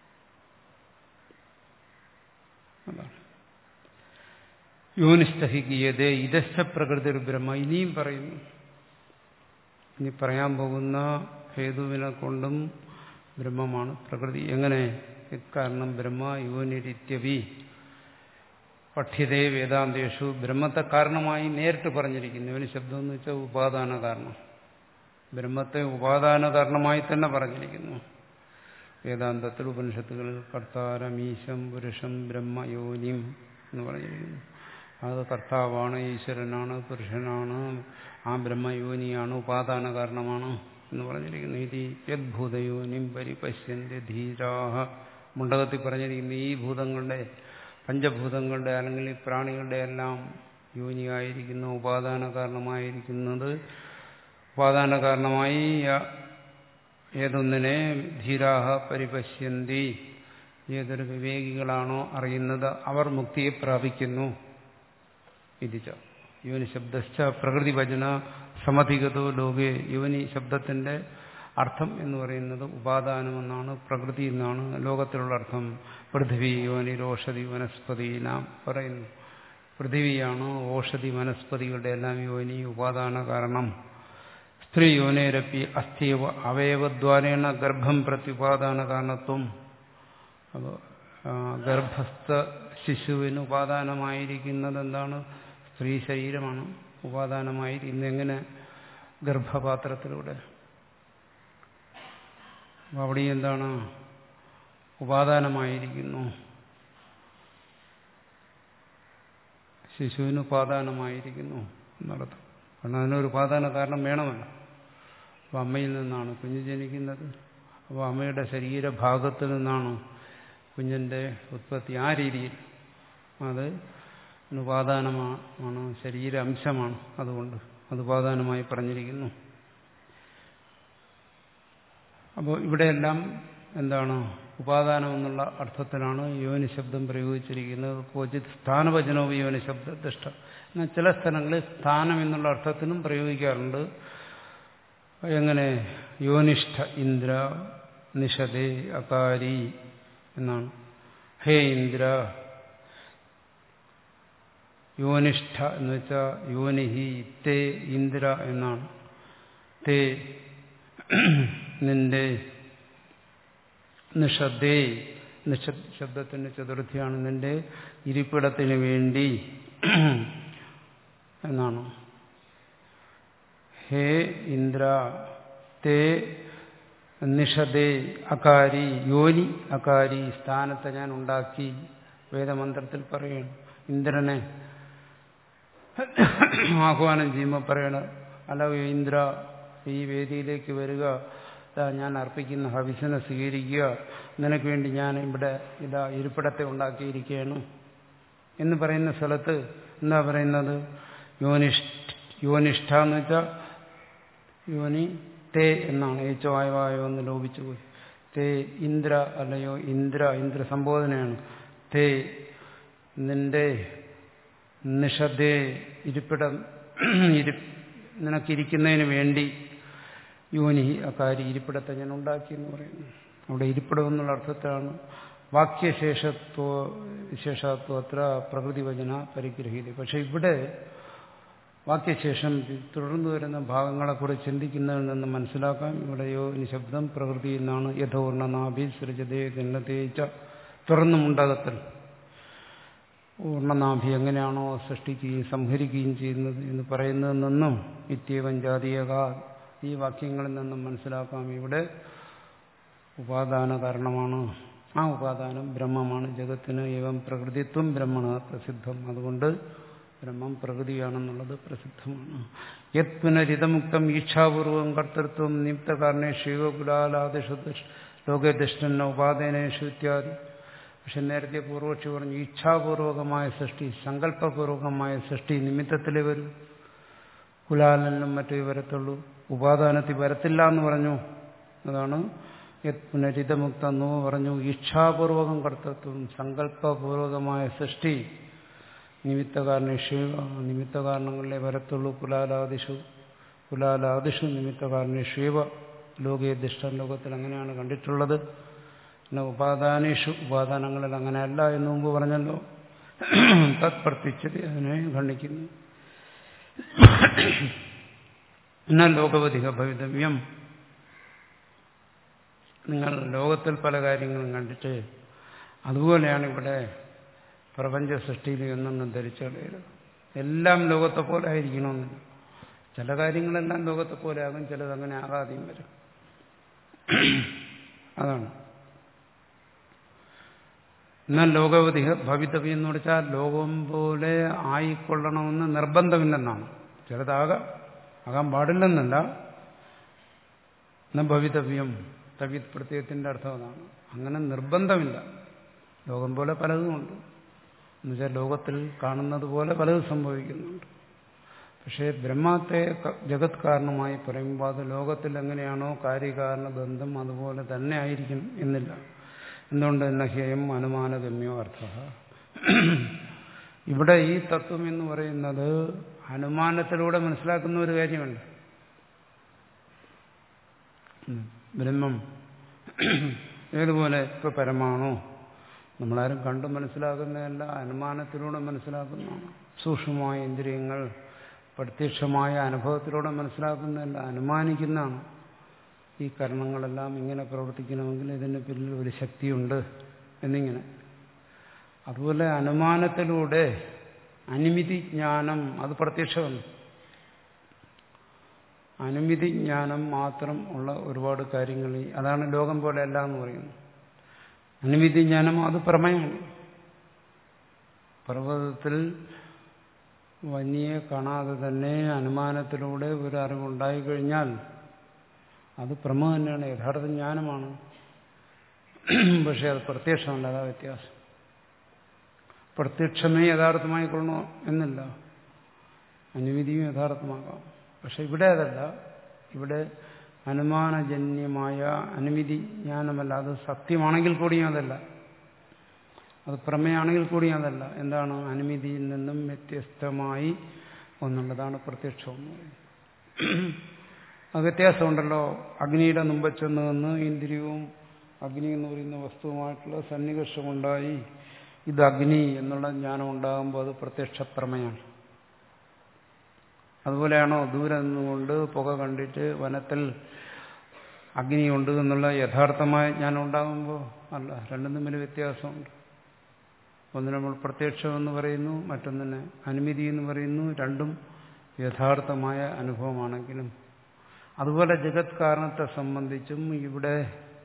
അതാണ് യോനിഷ്ഠഹിക്കീയതേ ഇതശ്ച പ്രകൃതി ബ്രഹ്മ ഇനിയും പറയുന്നു ഇനി പറയാൻ പോകുന്ന ഹേതുവിനെ കൊണ്ടും ബ്രഹ്മമാണ് പ്രകൃതി എങ്ങനെ കാരണം ബ്രഹ്മ യോനിരിത്യവി പഠ്യതേ വേദാന്തേഷു ബ്രഹ്മത്തെ കാരണമായി നേരിട്ട് പറഞ്ഞിരിക്കുന്നു യോനി ശബ്ദം എന്ന് വെച്ചാൽ ഉപാദാന കാരണം ബ്രഹ്മത്തെ ഉപാദാന കാരണമായി തന്നെ പറഞ്ഞിരിക്കുന്നു വേദാന്തത്തിൽ ഉപനിഷത്തുകളിൽ കർത്താരം ഈശം പുരുഷം ബ്രഹ്മ യോനിം എന്ന് പറഞ്ഞിരിക്കുന്നു അത് കർത്താവാണ് ഈശ്വരനാണ് പുരുഷനാണ് ആ ബ്രഹ്മയോനിയാണ് ഉപാദാന കാരണമാണ് എന്ന് പറഞ്ഞിരിക്കുന്നു ഇത് യദ്ഭൂതയോനിം പരിപശ്യന്റെ ധീരാഹ മുണ്ടകത്തിൽ പറഞ്ഞിരിക്കുന്നു ഈ ഭൂതങ്ങളുടെ പഞ്ചഭൂതങ്ങളുടെ അല്ലെങ്കിൽ ഈ പ്രാണികളുടെ എല്ലാം യോനിയായിരിക്കുന്ന ഉപാദാന കാരണമായിരിക്കുന്നത് ഉപാദാന കാരണമായി ഏതൊന്നിനെ ധീരാഹ പരിപശ്യന്തി ഏതൊരു വിവേകികളാണോ അറിയുന്നത് അവർ മുക്തിയെ പ്രാപിക്കുന്നു ഇതിച്ച യോനി ശബ്ദശ്ച പ്രകൃതി വചന സമധികതോ ലോകെ യോനി ശബ്ദത്തിന്റെ അർത്ഥം എന്ന് പറയുന്നത് ഉപാദാനമെന്നാണ് പ്രകൃതി എന്നാണ് ലോകത്തിലുള്ള അർത്ഥം പൃഥ്വി യോനി ഓഷധി വനസ്പതി നാം പറയുന്നു പൃഥിവിയാണ് ഓഷധി വനസ്പതികളുടെ എല്ലാം യോനി ഉപാദാന കാരണം സ്ത്രീ യോനേരപ്പി അസ്ഥിവ അവയവദ്വാരേണ ഗർഭം പ്രത്യുപാദാന കാരണത്വം അപ്പോൾ ഗർഭസ്ഥ ശിശുവിന് ഉപാദാനമായിരിക്കുന്നത് എന്താണ് സ്ത്രീ ശരീരമാണ് ഉപാദാനമായി ഇന്നെങ്ങനെ ഗർഭപാത്രത്തിലൂടെ അവിടെ എന്താണ് ഉപാദാനമായിരിക്കുന്നു ശിശുവിന് ഉപാദാനമായിരിക്കുന്നു എന്നർത്ഥം കാരണം അതിനൊരു ഉപാദാന കാരണം വേണമല്ലോ അപ്പോൾ അമ്മയിൽ നിന്നാണ് കുഞ്ഞ് ജനിക്കുന്നത് അപ്പോൾ അമ്മയുടെ ശരീരഭാഗത്ത് നിന്നാണ് കുഞ്ഞിൻ്റെ ഉത്പത്തി ആ രീതിയിൽ അത് ഉപാദാനമാണ് ശരീര അംശമാണ് അതുകൊണ്ട് അത് ഉപാദാനമായി പറഞ്ഞിരിക്കുന്നു അപ്പോൾ ഇവിടെയെല്ലാം എന്താണ് ഉപാദാനം എന്നുള്ള അർത്ഥത്തിലാണ് യോനി ശബ്ദം പ്രയോഗിച്ചിരിക്കുന്നത് ക്വചിത് സ്ഥാനവചനവും യോനി ശബ്ദ ദുഷ്ട എന്നാൽ ചില സ്ഥലങ്ങളിൽ സ്ഥാനം എന്നുള്ള അർത്ഥത്തിനും പ്രയോഗിക്കാറുണ്ട് എങ്ങനെ യോനിഷ്ഠ ഇന്ദ്ര നിഷതേ അകാരി എന്നാണ് ഹേ ഇന്ദ്ര യോനിഷ്ഠ എന്ന് വെച്ചാൽ യോനിഹി തേ ഇന്ദ്ര എന്നാണ് തേ നിന്റെ നിഷദേ നിഷ ശബ്ദത്തിന്റെ ചതുർത്ഥിയാണ് നിന്റെ ഇരിപ്പിടത്തിന് വേണ്ടി എന്നാണ് ഹേ ഇന്ദ്ര തേ നിഷദേ അകാരി യോനി അകാരി സ്ഥാനത്തെ ഞാൻ ഉണ്ടാക്കി വേദമന്ത്രത്തിൽ പറയണം ഇന്ദ്രനെ ആഹ്വാനം ചെയ്യുമ്പോൾ പറയണ അല്ല ഇന്ദ്ര ഈ വേദിയിലേക്ക് വരിക ഇതാ ഞാൻ അർപ്പിക്കുന്ന ഹവിസിനെ സ്വീകരിക്കുക നിനക്ക് വേണ്ടി ഞാൻ ഇവിടെ ഇതാ ഇരിപ്പിടത്തെ ഉണ്ടാക്കിയിരിക്കുകയാണ് എന്ന് പറയുന്ന സ്ഥലത്ത് എന്താ പറയുന്നത് യോനിഷ്ഠ യോനിഷ്ഠ എന്ന് വെച്ചാൽ യോനി തേ എന്നാണ് ഏച്ചോ ആയോ എന്ന് ലോപിച്ചു പോയി തേ ഇന്ദ്ര അല്ലയോ ഇന്ദ്ര ഇന്ദ്ര സംബോധനയാണ് തേ നിന്റെ നിഷദേ ഇരിപ്പിടം നിനക്കിരിക്കുന്നതിന് വേണ്ടി യോനി അക്കാരി ഇരിപ്പിടത്തെ ഞാൻ ഉണ്ടാക്കി എന്ന് പറയുന്നു അവിടെ ഇരിപ്പിടം എന്നുള്ള അർത്ഥത്തിലാണ് വാക്യശേഷത്വ വിശേഷത്വം അത്ര പ്രകൃതിവചന പരിഗ്രഹീത പക്ഷെ ഇവിടെ വാക്യശേഷം തുടർന്നു വരുന്ന ഭാഗങ്ങളെക്കുറിച്ച് ചിന്തിക്കുന്നതിൽ നിന്ന് മനസ്സിലാക്കാം ഇവിടെയോ ശബ്ദം പ്രകൃതിയിൽ നിന്നാണ് യഥോർണനാഭി സൃജതേ ഗന്നതേച്ച തുറന്നുമുണ്ടകത്തിൽ ഊർണനാഭി എങ്ങനെയാണോ സൃഷ്ടിക്കുകയും സംഹരിക്കുകയും ചെയ്യുന്നത് എന്ന് പറയുന്നതിൽ നിന്നും നിത്യവൻ ജാതീയക ഈ വാക്യങ്ങളിൽ നിന്നും മനസ്സിലാക്കാം ഇവിടെ ഉപാദാന കാരണമാണ് ആ ഉപാദാനം ബ്രഹ്മമാണ് ജഗത്തിന് ഏവം പ്രകൃതിത്വം ബ്രഹ്മണ പ്രസിദ്ധം അതുകൊണ്ട് ബ്രഹ്മം പ്രകൃതിയാണെന്നുള്ളത് പ്രസിദ്ധമാണ് യത് പുനരിതമുക്തം ഈച്ഛാപൂർവം കർത്തൃത്വം നിയുക്തകാരണേഷു യോഗുലാലാദിഷു ലോകദൃഷ്ടന ഉപാദാനേഷു ഇത്യാദി പക്ഷെ നേരത്തെ പൂർവക്ഷി പറഞ്ഞു ഇച്ഛാപൂർവകമായ സൃഷ്ടി സങ്കല്പപൂർവകമായ സൃഷ്ടി നിമിത്തത്തിലേ വരൂ കുലാലനിലും മറ്റേ വരത്തുള്ളൂ ഉപാദാനത്തിൽ വരത്തില്ല എന്ന് പറഞ്ഞു അതാണ് യത് പുനരിതമുക്തെന്നോ പറഞ്ഞു ഇച്ഛാപൂർവകം കർത്തത്വം സങ്കല്പപൂർവകമായ സൃഷ്ടി നിമിത്തകാരണേഷു നിമിത്തകാരണങ്ങളിലെ വരത്തുള്ളൂ കുലാലാദിഷു കുലാലാദിഷു നിമിത്തകാരണേഷുവ ലോകേ ദുഷ്ടൻ ലോകത്തിൽ അങ്ങനെയാണ് കണ്ടിട്ടുള്ളത് പിന്നെ ഉപാദാനേഷു ഉപാദാനങ്ങളിൽ അങ്ങനെയല്ല എന്ന് മുമ്പ് പറഞ്ഞല്ലോ തത്പ്രത്യക്ഷത അതിനെ ഖണ്ഡിക്കുന്നു എന്നാൽ ലോകവധിക ഭവിതവ്യം നിങ്ങൾ ലോകത്തിൽ പല കാര്യങ്ങളും കണ്ടിട്ട് അതുപോലെയാണ് ഇവിടെ പ്രപഞ്ച സൃഷ്ടിയിൽ എന്നൊന്നും ധരിച്ചറിയരുത് എല്ലാം ലോകത്തെ പോലെ ആയിരിക്കണമെന്നില്ല ചില കാര്യങ്ങളെല്ലാം ലോകത്തെ പോലെ ആകും ചിലത് അങ്ങനെ ആകാതെയും വരും അതാണ് എന്നാൽ ലോകവധിക ഭവിതവ്യം എന്ന് വെച്ചാൽ ലോകം പോലെ ആയിക്കൊള്ളണമെന്ന് നിർബന്ധമില്ലെന്നാണ് ചിലതാകാം ആകാൻ പാടില്ലെന്നല്ല എന്ന ഭവിതവ്യം തവിത് പ്രത്യയത്തിന്റെ അർത്ഥം അതാണ് അങ്ങനെ നിർബന്ധമില്ല ലോകം പോലെ പലതുമുണ്ട് എന്നുവെച്ചാൽ ലോകത്തിൽ കാണുന്നത് പോലെ പലതും സംഭവിക്കുന്നുണ്ട് പക്ഷേ ബ്രഹ്മത്തെ ജഗത് കാരണമായി പറയുമ്പോൾ അത് ലോകത്തിൽ എങ്ങനെയാണോ കാര്യകാരണ ബന്ധം അതുപോലെ തന്നെ ആയിരിക്കും എന്നില്ല എന്തുകൊണ്ട് നഹ്യം അനുമാനഗമ്യോ അർത്ഥ ഇവിടെ ഈ തത്വം എന്ന് പറയുന്നത് അനുമാനത്തിലൂടെ മനസ്സിലാക്കുന്ന ഒരു കാര്യമുണ്ട് ബ്രഹ്മം ഏതുപോലെ ഇപ്പൊ പരമാണോ നമ്മളാരും കണ്ടു മനസ്സിലാക്കുന്നതല്ല അനുമാനത്തിലൂടെ മനസ്സിലാക്കുന്നതാണ് സൂക്ഷ്മമായ ഇന്ദ്രിയങ്ങൾ പ്രത്യക്ഷമായ അനുഭവത്തിലൂടെ മനസ്സിലാക്കുന്നതല്ല അനുമാനിക്കുന്നതാണ് ഈ കരണങ്ങളെല്ലാം ഇങ്ങനെ പ്രവർത്തിക്കണമെങ്കിൽ ഇതിന് പിന്നിൽ ഒരു ശക്തിയുണ്ട് എന്നിങ്ങനെ അതുപോലെ അനുമാനത്തിലൂടെ അനുമിതി ജ്ഞാനം അത് പ്രത്യക്ഷമല്ല അനുമിതി ജ്ഞാനം മാത്രം ഉള്ള ഒരുപാട് കാര്യങ്ങൾ അതാണ് ലോകം പോലെ അല്ല എന്ന് പറയുന്നത് അനുമിതി ജ്ഞാനം അത് പ്രമേയമാണ് പർവ്വതത്തിൽ വന്യെ കാണാതെ തന്നെ അനുമാനത്തിലൂടെ ഒരു അറിവുണ്ടായിക്കഴിഞ്ഞാൽ അത് പ്രമ തന്നെയാണ് യഥാർത്ഥ ജ്ഞാനമാണ് പക്ഷെ അത് പ്രത്യക്ഷമല്ല അതാ വ്യത്യാസം പ്രത്യക്ഷമേ യഥാർത്ഥമായി കൊള്ളണോ എന്നില്ല അനുമതിയും യഥാർത്ഥമാകാം പക്ഷെ ഇവിടെ അതല്ല ഇവിടെ അനുമാനജന്യമായ അനുമതി ജ്ഞാനമല്ല അത് സത്യമാണെങ്കിൽ കൂടിയും അതല്ല അത് പ്രമേയാണെങ്കിൽ കൂടിയും അതല്ല എന്താണ് അനുമതിയിൽ നിന്നും വ്യത്യസ്തമായി ഒന്നുള്ളതാണ് പ്രത്യക്ഷം എന്ന് പറയുന്നത് അത് വ്യത്യാസമുണ്ടല്ലോ അഗ്നിയുടെ മുമ്പ് ചെന്ന് നിന്ന് ഇന്ദ്രിയവും അഗ്നി എന്ന് പറയുന്ന വസ്തുവുമായിട്ടുള്ള സന്നികർഷമുണ്ടായി ഇത് അഗ്നി എന്നുള്ള ജ്ഞാനം ഉണ്ടാകുമ്പോൾ അത് പ്രത്യക്ഷ പ്രമയാണ് അതുപോലെയാണോ ദൂരെ നിന്നുകൊണ്ട് പുക കണ്ടിട്ട് വനത്തിൽ അഗ്നിയുണ്ട് എന്നുള്ള യഥാർത്ഥമായ ജ്ഞാനം ഉണ്ടാകുമ്പോൾ അല്ല രണ്ടും തമ്മിൽ വ്യത്യാസമുണ്ട് ഒന്ന് നമ്മൾ പ്രത്യക്ഷം എന്ന് പറയുന്നു മറ്റൊന്നിന് അനുമതി എന്ന് പറയുന്നു രണ്ടും യഥാർത്ഥമായ അനുഭവമാണെങ്കിലും അതുപോലെ ജഗത് കാരണത്തെ സംബന്ധിച്ചും ഇവിടെ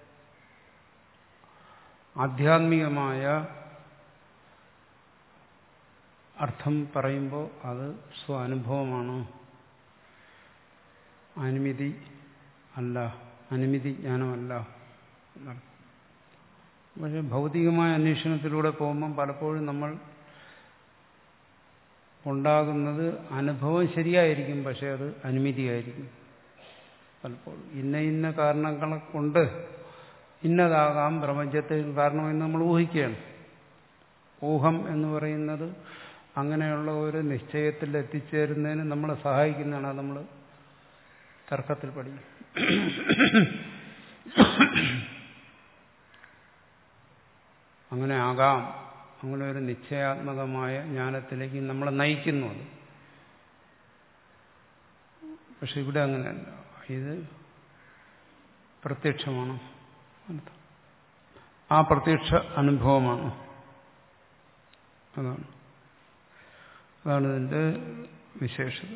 ആധ്യാത്മികമായ അർത്ഥം പറയുമ്പോൾ അത് സ്വാനുഭവമാണ് അനുമതി അല്ല അനുമതി ജ്ഞാനമല്ല എന്നർത്ഥം പക്ഷെ ഭൗതികമായ അന്വേഷണത്തിലൂടെ പോകുമ്പം പലപ്പോഴും നമ്മൾ ഉണ്ടാകുന്നത് അനുഭവം ശരിയായിരിക്കും പക്ഷെ അത് അനുമതിയായിരിക്കും പലപ്പോഴും ഇന്ന ഇന്ന കാരണങ്ങളെ കൊണ്ട് ഇന്നതാകാം പ്രപഞ്ചത്തിൽ കാരണമെന്ന് നമ്മൾ ഊഹിക്കുകയാണ് ഊഹം എന്ന് പറയുന്നത് അങ്ങനെയുള്ള ഒരു നിശ്ചയത്തിൽ എത്തിച്ചേരുന്നതിന് നമ്മളെ സഹായിക്കുന്നതാണ് അത് നമ്മൾ തർക്കത്തിൽ പഠിക്കും അങ്ങനെ ആകാം അങ്ങനെ ഒരു നിശ്ചയാത്മകമായ ജ്ഞാനത്തിലേക്ക് നമ്മളെ നയിക്കുന്നു അത് പക്ഷെ ഇവിടെ അങ്ങനെയല്ല ഇത് പ്രത്യക്ഷമാണ് ആ പ്രത്യക്ഷ അനുഭവമാണ് അതാണ് അതാണ് ഇതിൻ്റെ വിശേഷത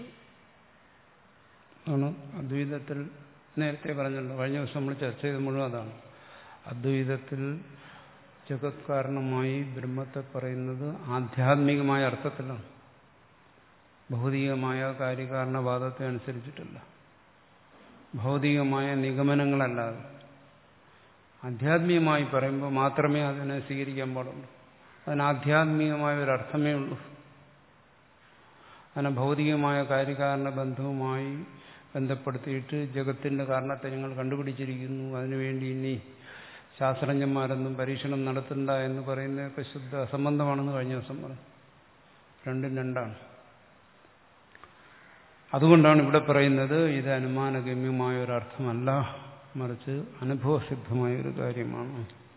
ആണ് അദ്വൈതത്തിൽ നേരത്തെ പറഞ്ഞല്ലോ കഴിഞ്ഞ ദിവസം നമ്മൾ ചർച്ച ചെയ്ത മുഴുവൻ അതാണ് അദ്വൈതത്തിൽ ജഗത് കാരണമായി ബ്രഹ്മത്തെ പറയുന്നത് ആധ്യാത്മികമായ അർത്ഥത്തിലാണ് ഭൗതികമായ കാര്യകാരണവാദത്തെ അനുസരിച്ചിട്ടല്ല ഭൗതികമായ നിഗമനങ്ങളല്ലാതെ ആധ്യാത്മികമായി പറയുമ്പോൾ മാത്രമേ അതിനെ സ്വീകരിക്കാൻ പാടുള്ളൂ അതിന് ആധ്യാത്മികമായ ഒരർത്ഥമേ ഉള്ളൂ അതിനെ ഭൗതികമായ കാര്യകാരണ ബന്ധവുമായി ബന്ധപ്പെടുത്തിയിട്ട് ജഗത്തിന്റെ കാരണത്തെ ഞങ്ങൾ കണ്ടുപിടിച്ചിരിക്കുന്നു അതിനുവേണ്ടി ഇനി ശാസ്ത്രജ്ഞന്മാരൊന്നും പരീക്ഷണം നടത്തണ്ട എന്ന് പറയുന്നതൊക്കെ ശുദ്ധ അസംബന്ധമാണെന്ന് കഴിഞ്ഞ ദിവസം പറഞ്ഞു രണ്ടും രണ്ടാണ് അതുകൊണ്ടാണ് ഇവിടെ പറയുന്നത് ഇത് അനുമാനഗമ്യമായ ഒരർത്ഥമല്ല മറിച്ച് അനുഭവസിദ്ധമായ ഒരു കാര്യമാണ്